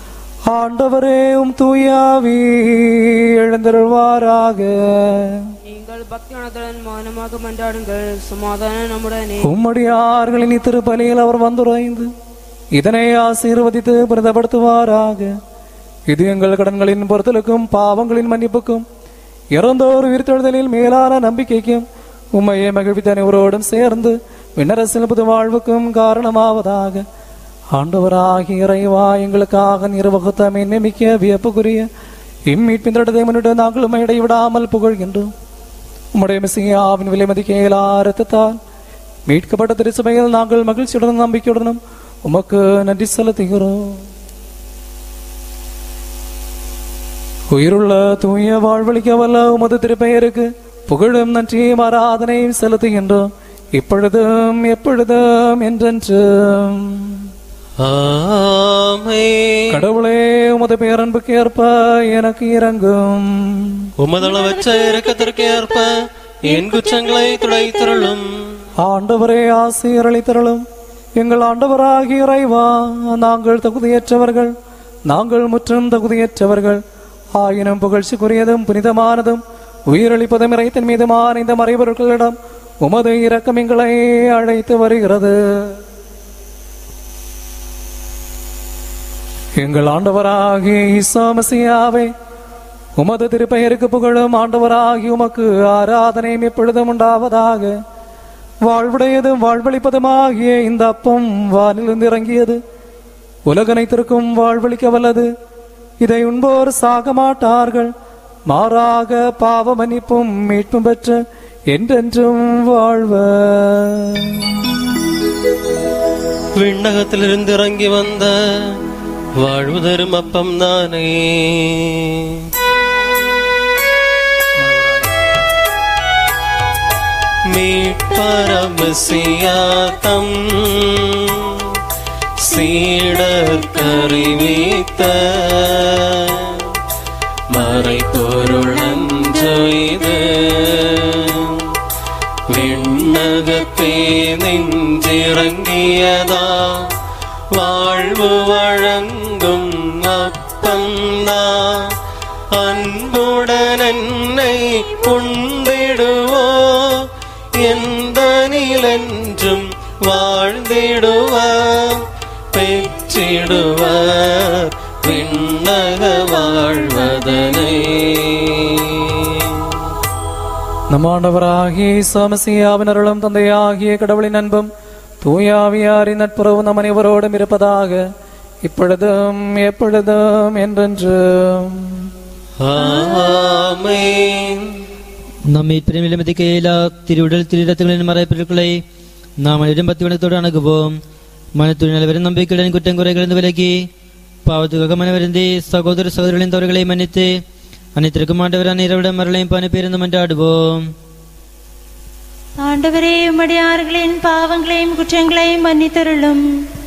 ஆண்டவரே உம் தூயாவி எழுந்தருள்வாராக நீங்கள் பக்தியானத்துடன் மௌனமாக மன்றாடுங்கள் சமாதானம் நம்முடனே உம்மடியார்களின் திருப்பலியில் அவர் வந்துரைந்து இதனை ஆசீர்வதித்து பிரதப்படுத்துவாராக இது எங்கள் கடன்களின் பொறுத்தலுக்கும் பாவங்களின் மன்னிப்புக்கும் இறந்தோர் உயிர்த்தெழுதலில் மேலான நம்பிக்கைக்கும் உம்மையை மகிழ்வித்த அனைவரோடும் சேர்ந்து விண்ணரசில் புது வாழ்வுக்கும் காரணமாவதாக ஆண்டவராகிய இறைவா எங்களுக்காக நிர்வகுத்த மேன்மைமிக்க வியப்புக்குரிய இம்மீட்பின் திட்டத்தை முன்னிட்டு நாங்கள் உம்மை இடைவிடாமல் புகழ்கின்றோம் உம்முடைய மெசியாவின் விலை மதிக்க இயலா இரத்தத்தால் மீட்கப்பட்ட திருச்சபையில் நாங்கள் மகிழ்ச்சியுடனும் நம்பிக்கையுடனும் உமக்கு நன்றி செலுத்துகிறோம் உயிருள்ள தூய வாழ்வழிக்க வல்ல உமது திருப்பெயருக்கு புகழும் நன்றியும் ஆராதனையும் செலுத்துகின்றோம் இப்பொழுதும் எப்பொழுதும் என்றென்றும் ஆமே கடவுளே உமது பேரன்புக்கு ஏற்ப எனக்கு இறங்கும் உமதளவற்ற இரக்கத்திற்கு ஏற்ப என் குற்றங்களை துடைத்தருளும் ஆண்டவரே ஆசீரளித்தருளும் எங்கள் ஆண்டவராகிய இறைவா நாங்கள் தகுதியற்றவர்கள் நாங்கள் முற்றும் தகுதியற்றவர்கள் ஆயினும் புகழ்ச்சிக்குரியதும் புனிதமானதும் உயிரளிப்பதும் இறைத்தன் மீதுமான இந்த மறைபொருட்களிடம் உமது இரக்கம் எங்களை அழைத்து வருகிறது எங்கள் ஆண்டவராகிய ஈசாமசியாவே உமது திருப்பெயருக்கு புகழும் ஆண்டவராகி உமக்கு ஆராதனையும் எப்பொழுதும் உண்டாவதாக வாழ்வுடையதும் வாழ்வழிப்பதுமாகிய இந்த அப்பம் வானிலிருந்து இறங்கியது உலகனைத்திற்கும் வாழ்வழிக்க வல்லது இதை உண்போர் சாக மாட்டார்கள் மாறாக பாவ மன்னிப்பும் மீட்பும் பெற்று என்றென்றும் வாழ்வர் விண்ணகத்திலிருந்து இறங்கி வந்த வாழ்வு தரும் அப்பம் தானே மீட்பரமசியாத்தம் சீடர் கறிவித்த மறைப்பொருளஞ்செய்து விண்ணகத்தே நெஞ்சிறங்கியதா வாழ்வு வழங்கும் அப்பந்தா அன்புடன் என்னை உண்டிடுவோ எந்த நிலென்றும் வாழ்ந்திடுவார் பெற்றிடுவார் விண்ணக வாழ்வதனை நம் ஆண்டவராகிய சமசியாவின் அருளும் தந்தையாகிய கடவுளின் அன்பும் தூயாவியாரின் நட்புறவு நம் அனைவரோடும் இருப்பதாக இப்பொழுதும் எப்பொழுதும் என்றென்றும் ஆமென் நம்மை பிரமிழமதிக்கையிலா திருவிடல் திருடத்துகளின் மறைப்பிற்களை நாம் அனைவரும் பத்து வணக்கத்தோடு அணுகுவோம் மனத்துள் நிலவரும் நம்பிக்கையுடன் குற்றம் குறைகளிருந்து விலகி பாவத்துக்காக மனவருந்தி சகோதர சகோதரிகளின் தவறுகளை மன்னித்து அனைத்திற்கும் ஆண்டவரான இரவிடம் மரளையும் பணி பேருந்து மன்றாடுவோம் ஆண்டவரே உம்முடையார்களின் பாவங்களையும் குற்றங்களையும் மன்னித்தருளும்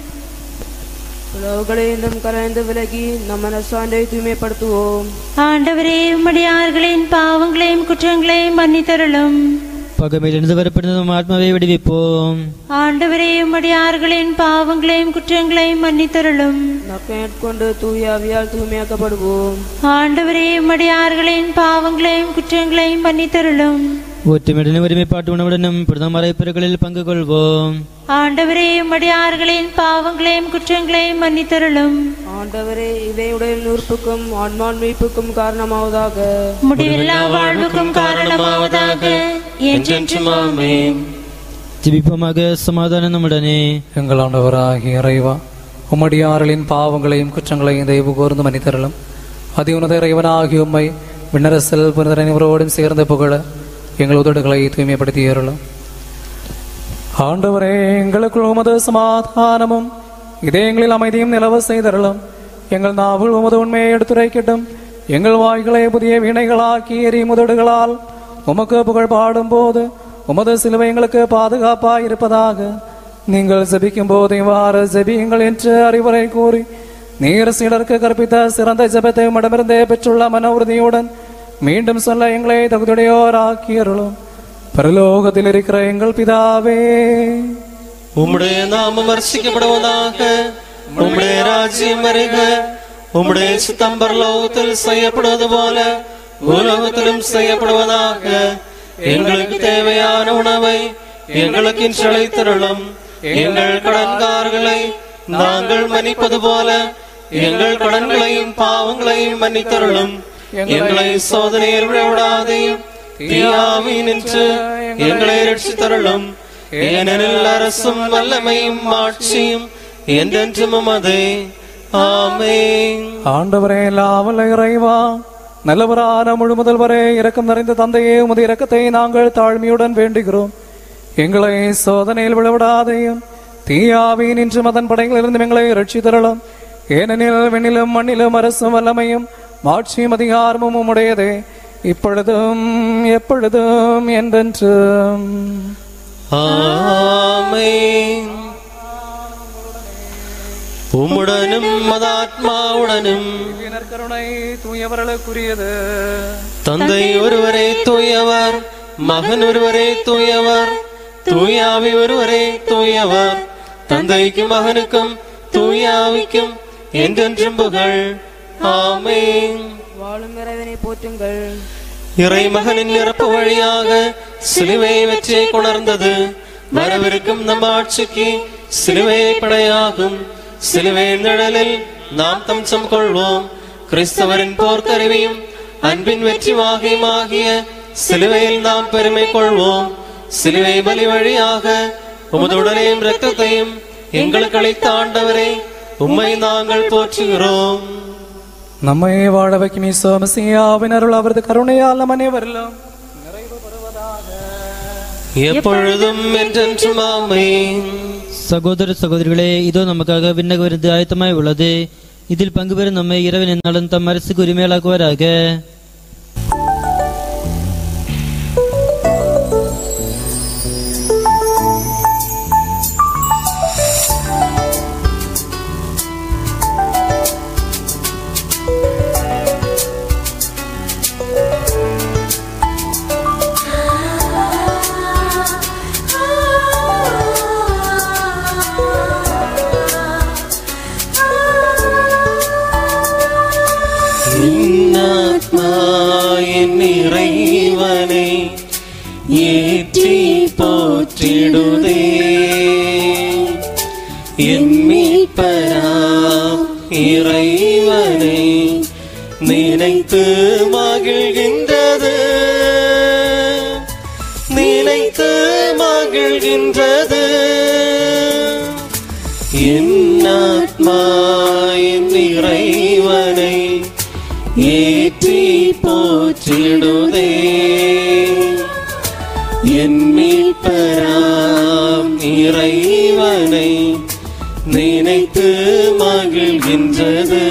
உறவுகளையும் கலைந்து விலகி நம் மனசாண்டை தூய்மைப்படுத்துவோம் ஆண்டவரே உம்முடையார்களின் பாவங்களையும் குற்றங்களையும் மன்னித்தருளும் பகமையிலிருந்து வரப்படுத்தும் ஆத்மாவை விடுவிப்போம் ஆண்டவரே உம்முடையார்களின் பாவங்களையும் குற்றங்களையும் மன்னித்தருளும் நற்கொண்டு தூயாவியால் தூய்மையாக்கப்படுவோம் ஆண்டவரே உம்முடையார்களின் பாவங்களையும் குற்றங்களையும் மன்னித்தருளும் ஒற்றுமையுடனும் ஒருமைப்பாட்டு உணவுடனும் புனித மறைப்பிற்களில் பங்கு கொள்வோம் ஆண்டவரே உம்முடையார்களின் பாவங்களையும் குற்றங்களையும் மன்னித்தருளும் ஆண்டவரே இவையுடைய நூற்புக்கும் ஆன்மான் மீட்புக்கும் காரணமாவதாக முடிவில்லா வாழ்வுக்கும் காரணமாவதாக என்றென்றும் ஆமென் ஜெபிப்போமாக சமாதானம் நம்முடனே எங்கள் ஆண்டவராகிய இறைவா உம்மடியார்களின் பாவங்களையும் குற்றங்களையும் தெய்வ கூர்ந்து மன்னித்தரலும் அதி உனத இறைவனாகிய உம்மை விண்ணரசல் புனிதர் அனைவரோடும் சேர்ந்து புகழ எங்கள் உதடுகளை தூய்மைப்படுத்தி ஏறலும் ஆண்டவரே எங்களுக்குள் உமது சமாதானமும் இதயங்களில் அமைதியும் நிலவ செய்தரலும் எங்கள் நாவல் உமது உண்மையை எடுத்துரைக்கட்டும் எங்கள் வாய்களை புதிய வீணைகளாக்கி எரி முதடுகளால் உமக்கு புகழ் பாடும் போது உமது சிலுவை எங்களுக்கு பாதுகாப்பாய் இருப்பதாக நீங்கள் ஜெபிக்கும் போது இவ்வாறு ஜெபியுங்கள் என்று அறிவுரை கூறி நீர் சீடருக்கு கற்பித்த சிறந்த ஜெபத்தை உம்மிடமிருந்தே பெற்றுள்ள மன உறுதியுடன் மீண்டும் சொல்ல எங்களை தகுதியுடையோராக்கியருளும் பரலோகத்தில் இருக்கிற எங்கள் பிதாவே உம்முடைய நாமம் வர்ஷிக்கப்படுவதாக உம்முடைய ராஜ்யம் வருக உம்முடைய சித்தம் பரலோகத்தில் செய்யப்படுவது போல பூலோகத்திலும் செய்யப்படுவதாக எங்களுக்கு தேவையான உணவை எங்களுக்கு இன்று அளித்தருளும் எங்கள் கடன்காரர்களை நாங்கள் மன்னிப்பது போல எங்கள் கடன்களையும் பாவங்களையும் மன்னித்தருளும் எங்களை சோதனையில் விடாதையும் தீயாவி நின்று எங்களை ரட்சித்தருளும் ஏனெனில் அரசும் வல்லமையும் ஆட்சியும் என்றென்றும் உமதே ஆமென் ஆண்டவரே லாவல இறைவா நல்லவரான முழு முதல்வரே இரக்கம் நிறைந்த தந்தையே உமது இரக்கத்தை நாங்கள் தாழ்மையுடன் வேண்டுகிறோம் எங்களை சோதனையில் விழவிடாதையும் தீயாவின் இன்று மதன் படைகளிலிருந்து எங்களை ரட்சித்தரலாம் ஏனெனில் வெண்ணிலும் மண்ணிலும் அரசும் வல்லமையும் மாட்சியும் அதிகாரமும் உம்முடையதே இப்பொழுதும் எப்பொழுதும் என்றென்றும் ஆமென் உம்முடனும் மதாத்மாவுடனும் கருணை தூயவர்களுக்குரியது தந்தை ஒருவரே தூயவர் மகன் ஒருவரே தூயவர் தூயாவி ஒருவரே தூயவர் தந்தைக்கும் மகனுக்கும் தூயாவிக்கும் என்றென்றும் புகழ் ஆமென் வாழும் இறைவனை போற்றுங்கள் இறை மகனின் இறப்பு வழியாக சிலுவை வெற்றியை கொணர்ந்தது வரவிருக்கும் நம் ஆட்சிக்கு சிலுவையை படையாகும் சிலுவையின் நிழலில் நாம் தம்சம் கொள்வோம் கிறிஸ்தவரின் போர்க்கருவியும் அன்பின் வெற்றி வாகியமாகிய சிலுவையில் நாம் பெருமை கொள்வோம் சிலுவை பலி வழியாக உமது உடலையும் இரத்தத்தையும் எங்களுக்கு அளித்த ஆண்டவரை உம்மை நாங்கள் போற்றுகிறோம் நம்மை வாழ வைக்கும் ஈசோமசியாவின் அருள் அவரது கருணையால் நம் அனைவரிலும் எப்பொழுதும் என்றென்றும் ஆமென் சகோதர சகோதரிகளே இதோ நமக்காக விண்ணக விருந்து ஆயத்தமாய் உள்ளது இதில் பங்கு பெறும் நம்மை இரவு நாளும் தம் அரசுக்கு உரிமையாளாக்குவாராக ஆத்மா என் இறைவனை ஏற்றி போற்றிடுதே என் மீட்பராம் இறைவனை நினைத்து மகிழ்கின்றது நினைத்து மகிழ்கின்றது എന്നാത്മാവിൻ ഇറൈവനെ ഏറ്റി പോറ്റിടുതേ என்னிப்பராம் இறைவனை நினைத்து மகிழ்கின்றது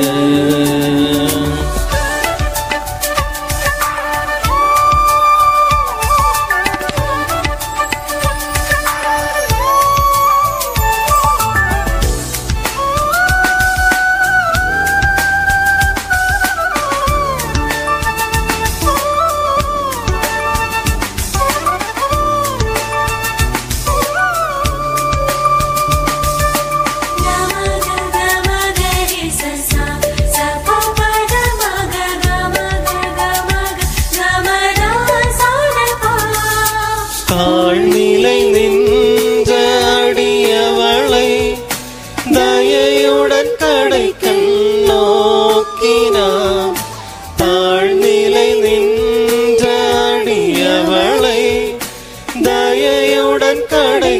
தாழ்நிலை நின்ற அடியவளை தயையுடன் கடை நோக்கினான் தாழ்நிலை நின்ற அடியவளை தயையுடன் கடை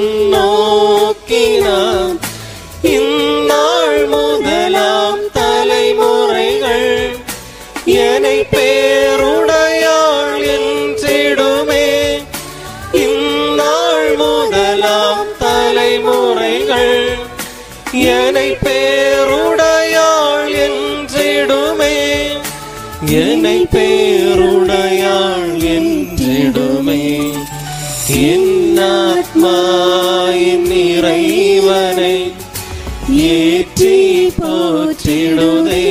நோக்கினான் இந்நாள் முதலாம் தலைமுறைகள் என்னை பேருடையாள் என்றிடுமே இந்நாள் முதலாம் தலைமுறைகள் என்னை பேருடையாள் என்றிடுமே என்னை பேருடையாள் என்றிடுமே என் ஆத்மா என் இறைவனை ஏற்றி போற்றிடுதே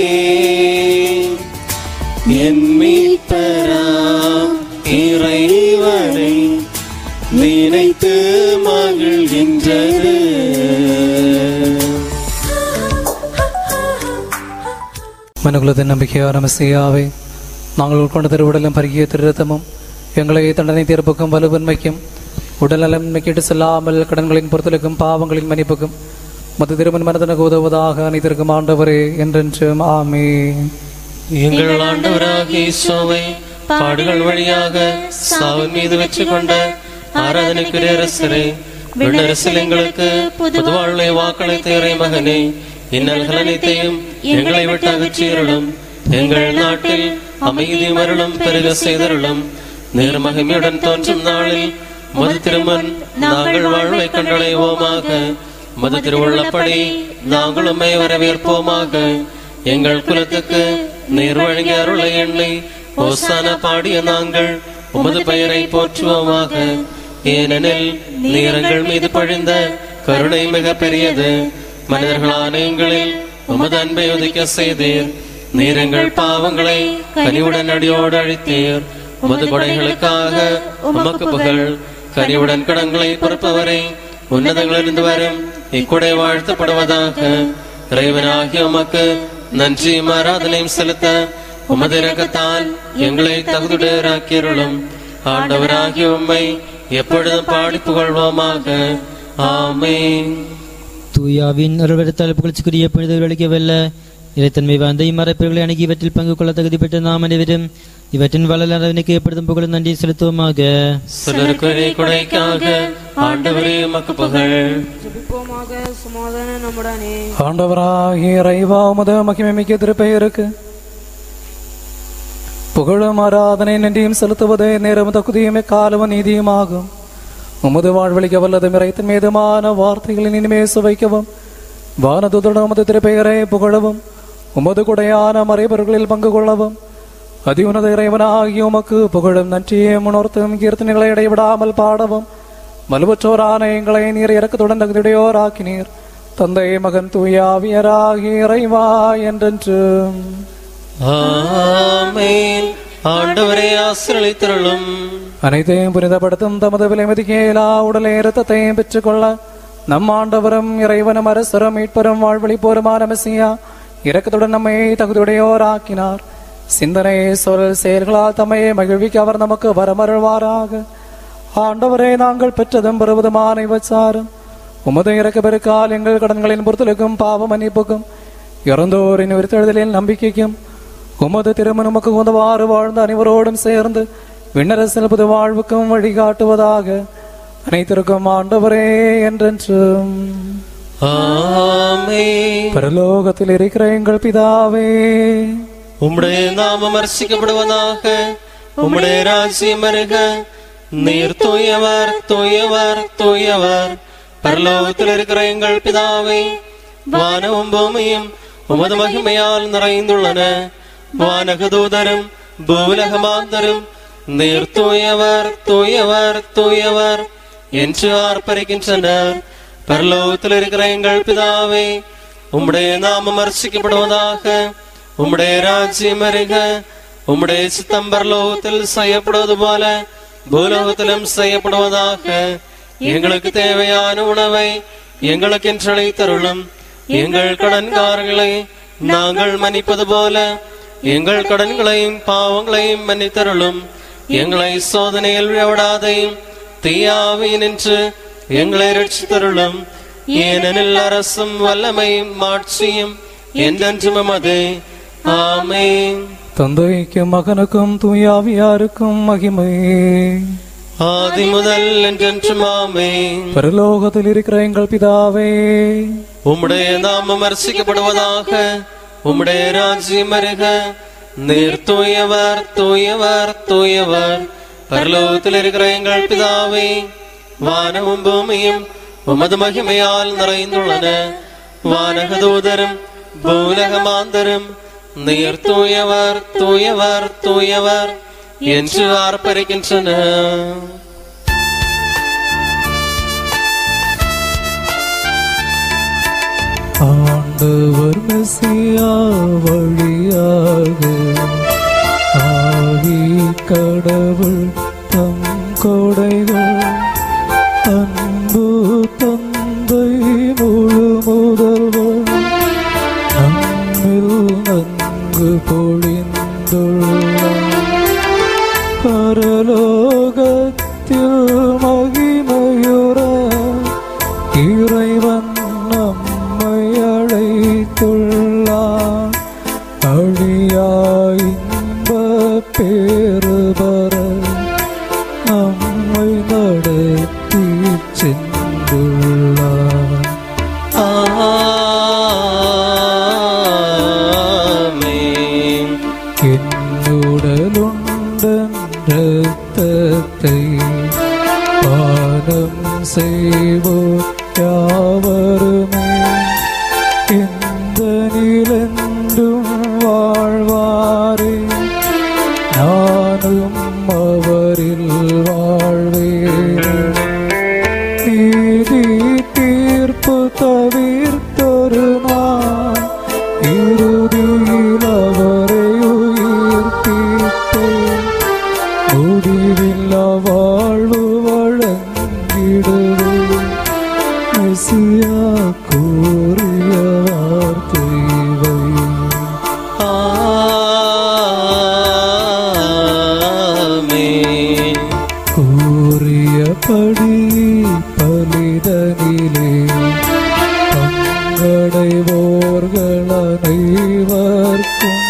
என் மீட்பராம் இறைவனை நினைத்து மகிழ்கின்றது மனுகுலத்தின் நம்பிக்கையான மெஸ்ஸியாவே நாங்கள் உட்கொண்ட திருவுடலும் பருகிய திருரத்தமும் எங்களை தண்டனை தீர்ப்புக்கும் வலுவன்மைக்கும் உடல் நலன்மைக்கிட்டு செல்லாமல் கடன்களின் பொறுத்தலுக்கும் பாவங்களின் மன்னிப்புக்கும் மது திருமண் மனதனுக்கு உதவுவதாக அனைத்திற்கும் ஆண்டவரே என்றென்றும் ஆமே எங்கள் ஆண்டவராக இயேசுவை பாடுகள் வழியாக சாவின் மீது வெற்றி கொண்ட ஆராதனைக்குரிய அரசரே விண்ணரசில் எங்களுக்கு புது வாழ்வை வாக்களித்த இறை மகனே இன்னல்கள் அனைத்தையும் எங்களை விட்டு அகற்றியருளும் எங்கள் நாட்டில் அமைதி மருளும் பெருக செய்தருளும் நேர்மகிமையுடன் தோன்றும் நாளில் மது திருமன் நாங்கள் வாழ்வை கண்டடைவோமாக மது திருவுள்ளப்படி நாங்கள் உம்மை வரவேற்போமாக எங்கள் குலத்துக்கு நீர் வழங்கிய அருளை எண்ணி ஓசான பாடிய நாங்கள் உமது பெயரை போற்றுவோமாக ஏனெனில் நீர் எங்கள் மீது பழிந்த கருணை மிக பெரியது மனிதர்களான எங்களில் உமது அன்பை உதிக்க செய்தீர் நீர் எங்கள் பாவங்களை கனிவுடன் அடியோடு அழித்தீர் உமது கொடைகளுக்காக உமக்கு புகழ் கனிவுடன் கடன்களை பொறுப்பவரை உன்னதங்களிலிருந்து வரும் இக்குடை வாழ்த்தப்படுவதாக இறைவனாகிய உமக்கு நன்றி ஆராதனையும் செலுத்த உமது இரக்கத்தால் எங்களை தகுதியுடையராக்கியருளும் ஆண்டவராகிய உம்மை எப்பொழுதும் பாடி புகழ்வோமாக ஆமென் தூயாவின் அருள்வரத்தால் புகழ்ச்சிக்குரிய புனிதர் அளிக்கவல்ல இறைத்தன்மை வாழ்ந்த இம்மறைப்பொருள்களை அணுகி இவற்றில் பங்கு கொள்ள தகுதி பெற்ற நாம் அனைவரும் இவற்றின் வளர்ந்தவனுக்கு ஏற்படுத்தும் புகழும் நன்றி செலுத்துவோமாக சிலருக்கு கொடைக்காக ஆண்டவரே உமக்கு புகழ் ஜெபிப்போமாக சமாதான நம்முடனே ஆண்டவராகிய இறைவா உமது மகிமைமிக்க திருப்பெயருக்கு புகழும் ஆராதனை நன்றியும் செலுத்துவதே நேரம் தகுதியும் காலமும் நீதியுமாகும் உமது வாழ்வழிக்க வல்லதும் இறைத்தின் மீதுமான வார்த்தைகளின் இனிமே சுவைக்கவும் வானதுடன் உமது திருப்பெயரை புகழவும் உமது குடையான மறைபொருள்களில் பங்கு கொள்ளவும் அதியுனத இறைவனாகிய உமக்கு புகழும் நன்றியே உணர்த்தும் கீர்த்தனைகளை இடைவிடாமல் பாடவும் வலுவற்றோரான எங்களை நீர் இறக்கத்துடன் தகுதியுடையோராக்கினீர் தந்தை மகன் தூயாவியராகி இறைவா என்றென்றும் ஆமென் ஆண்டவரே ஆசிரியத்தருளும் அனைத்தையும் புனிதப்படுத்தும் தமது விலைமதிக்கேலா உடலை இரத்தத்தையும் பெற்றுக்கொள்ள நம் ஆண்டவரும் இறைவனும் அரசரும் மீட்பரும் வாழ்வழிப்போருமான மெஸ்ஸியா இரக்கத்துடன் நம்மை தகுதியுடையோராக்கினார் சிந்தனை சொல் செயல்களால் தம்மை மகிழ்விக்க அவர் நமக்கு வரமருள்வாராக ஆண்டவரே நாங்கள் பெற்றதும் பெறுவதுமான இவச்சாரும் உமது இறக்க பெருக்கால் எங்கள் கடன்களின் பொறுத்தலுக்கும் பாவ மன்னிப்புக்கும் இறந்தோரின் உயிர்த்தெழுதலில் நம்பிக்கைக்கும் உமது திருமணமுக்கு உதவாறு வாழ்ந்த அனைவரோடும் சேர்ந்து விண்ணரசில் புது வாழ்வுக்கும் வழிகாட்டுவதாக அனைத்திற்கும் ஆண்டவரே என்றென்றும் ஆமென் பரலோகத்தில் இருக்கிற எங்கள் பிதாவே உம்முடைய நாமம் அர்ச்சிக்கப்படுவதாக உம்முடைய ராஜ்யம் வருக நீர் தூயவர் தூயவர் தூயவர் பரலோகத்தில் இருக்கிற எங்கள் பிதாவே வானமும் பூமியும் உமது மகிமையால் நிறைந்துள்ளன வானகதூதரும் பூலகமாந்தரும் நீர் தூயவர் தூயவர் தூயவர் என்று ஆர்ப்பரிக்கின்றனர் பரலோகத்தில் இருக்கிற எங்கள் பிதாவே உம்முடைய நாமம் அர்ச்சிக்கப்படுவதாக உம்முடைய ராஜ்யம் வருக உம்முடைய சித்தம் பரலோகத்தில் செய்யப்படுவது போல பூலோகத்திலும் செய்யப்படுவதாக எங்களுக்கு தேவையான உணவை எங்களுக்கு என்று தருளும் எங்கள் கடன்காரர்களை நாங்கள் மன்னிப்பது போல எங்கள் கடன்களையும் பாவங்களையும் மன்னித்தருளும் எங்களை சோதனையில் விழவிடாதையும் தீயாவின் என்று எங்களை ரட்சித்தருளும் ஏனெனில் அரசும் வல்லமையும் மாட்சியும் என்றென்றும் மமது ஆமென் தந்தைக்கும் மகனுக்கும் தூயாவியாருக்கும் மகிமை ஆதி முதல் என்றென்றும் ஆமென் பரலோகத்தில் இருக்கிற எங்கள் பிதாவே உம்முடைய நாமம் அர்ச்சிக்கப்படுவதாக உம்முடைய ராஜ்யம் வருக நீர் தூயவர் தூயவர் தூயவர் பரலோகத்தில் இருக்கிற எங்கள் பிதாவே வானமும் பூமியும் உமது மகிமையால் நிறைந்துள்ளன வானகதூதரும் பூலகமாந்தரும் நீர் தூயவர் தூயவர் தூயவர் என்று ஆர்ப்பரிக்கின்றன ஆண்டவர் மெசியா வழியாக ஆவி கடவுள் தம் கொடைகள் அன்பு தந்தை முழு முதல்வர் நம்மில் நன்கு பொழிந்துள்ளார் பரலோகத்தில் மகிமையுற இறைவன் நம்மை அழைத்துள்ளார் அழியாய் இன்ப பேருபர நம்மை நடத்தி சென்றுள்ளார் ஆமென் என்னுடலுண்டன் இரத்தத்தை பானம் செய்வோர் யாவருமே எந்த நிலந்தும் வாழ்வாரே நானும் அவரில் வாழ்வேன் நீதி தீர்ப்பு தவிர்த்தொரு நாள் இறுதியில் அவரை உயிர்ப்பித்தேன் முடிவில்லா வாழ்வு வழங்கிடுவேன் மெசியா கூறிய வார்த்தைவை ஆமென் கூறியபடி பலிதனிலே பங்கடைவோர்கள் அனைவர்க்கும்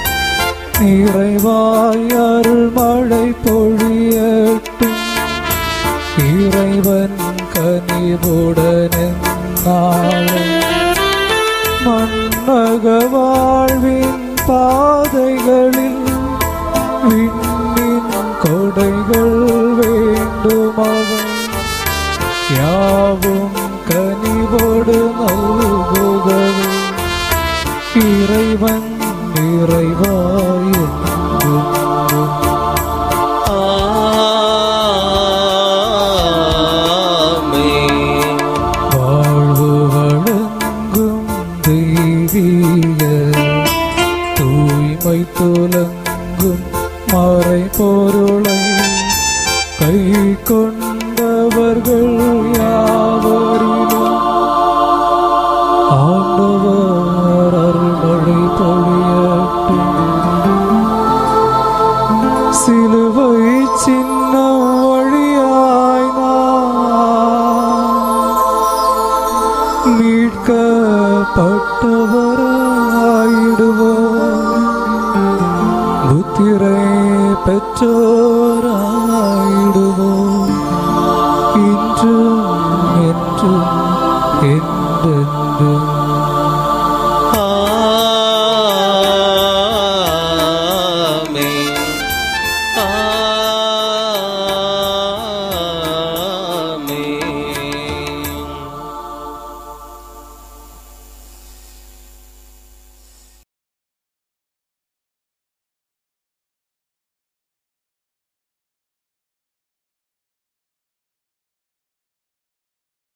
நிறைவாய் அருள் மழை பொழியட்டும் இறைவன் கனிவுடன் மன்னக வாழ்வின் பாதைகளில் விண்ணின் கொடைகள் வேண்டுமவன் யாவும் கனிவோடு நல்குகவே இறைவன் இறைவாய் என்றும் ஆமென் வாழ்வு வழங்கும் தெய்வீக தூய்மை துலங்கும் மறை பொருளை கை கொண்டவர்கள் யாவரிலும் ஆண்டவர் அருள்மழை பொழியட்டும் சிலுவை சின்னம் வழியாய் நான் மீட்கப்பட்டவராயிடுவோம் புத்திரை பெற்றோராயிடுவோம் இன்றும் என்றும் என்றென்றும் என்றென்றும்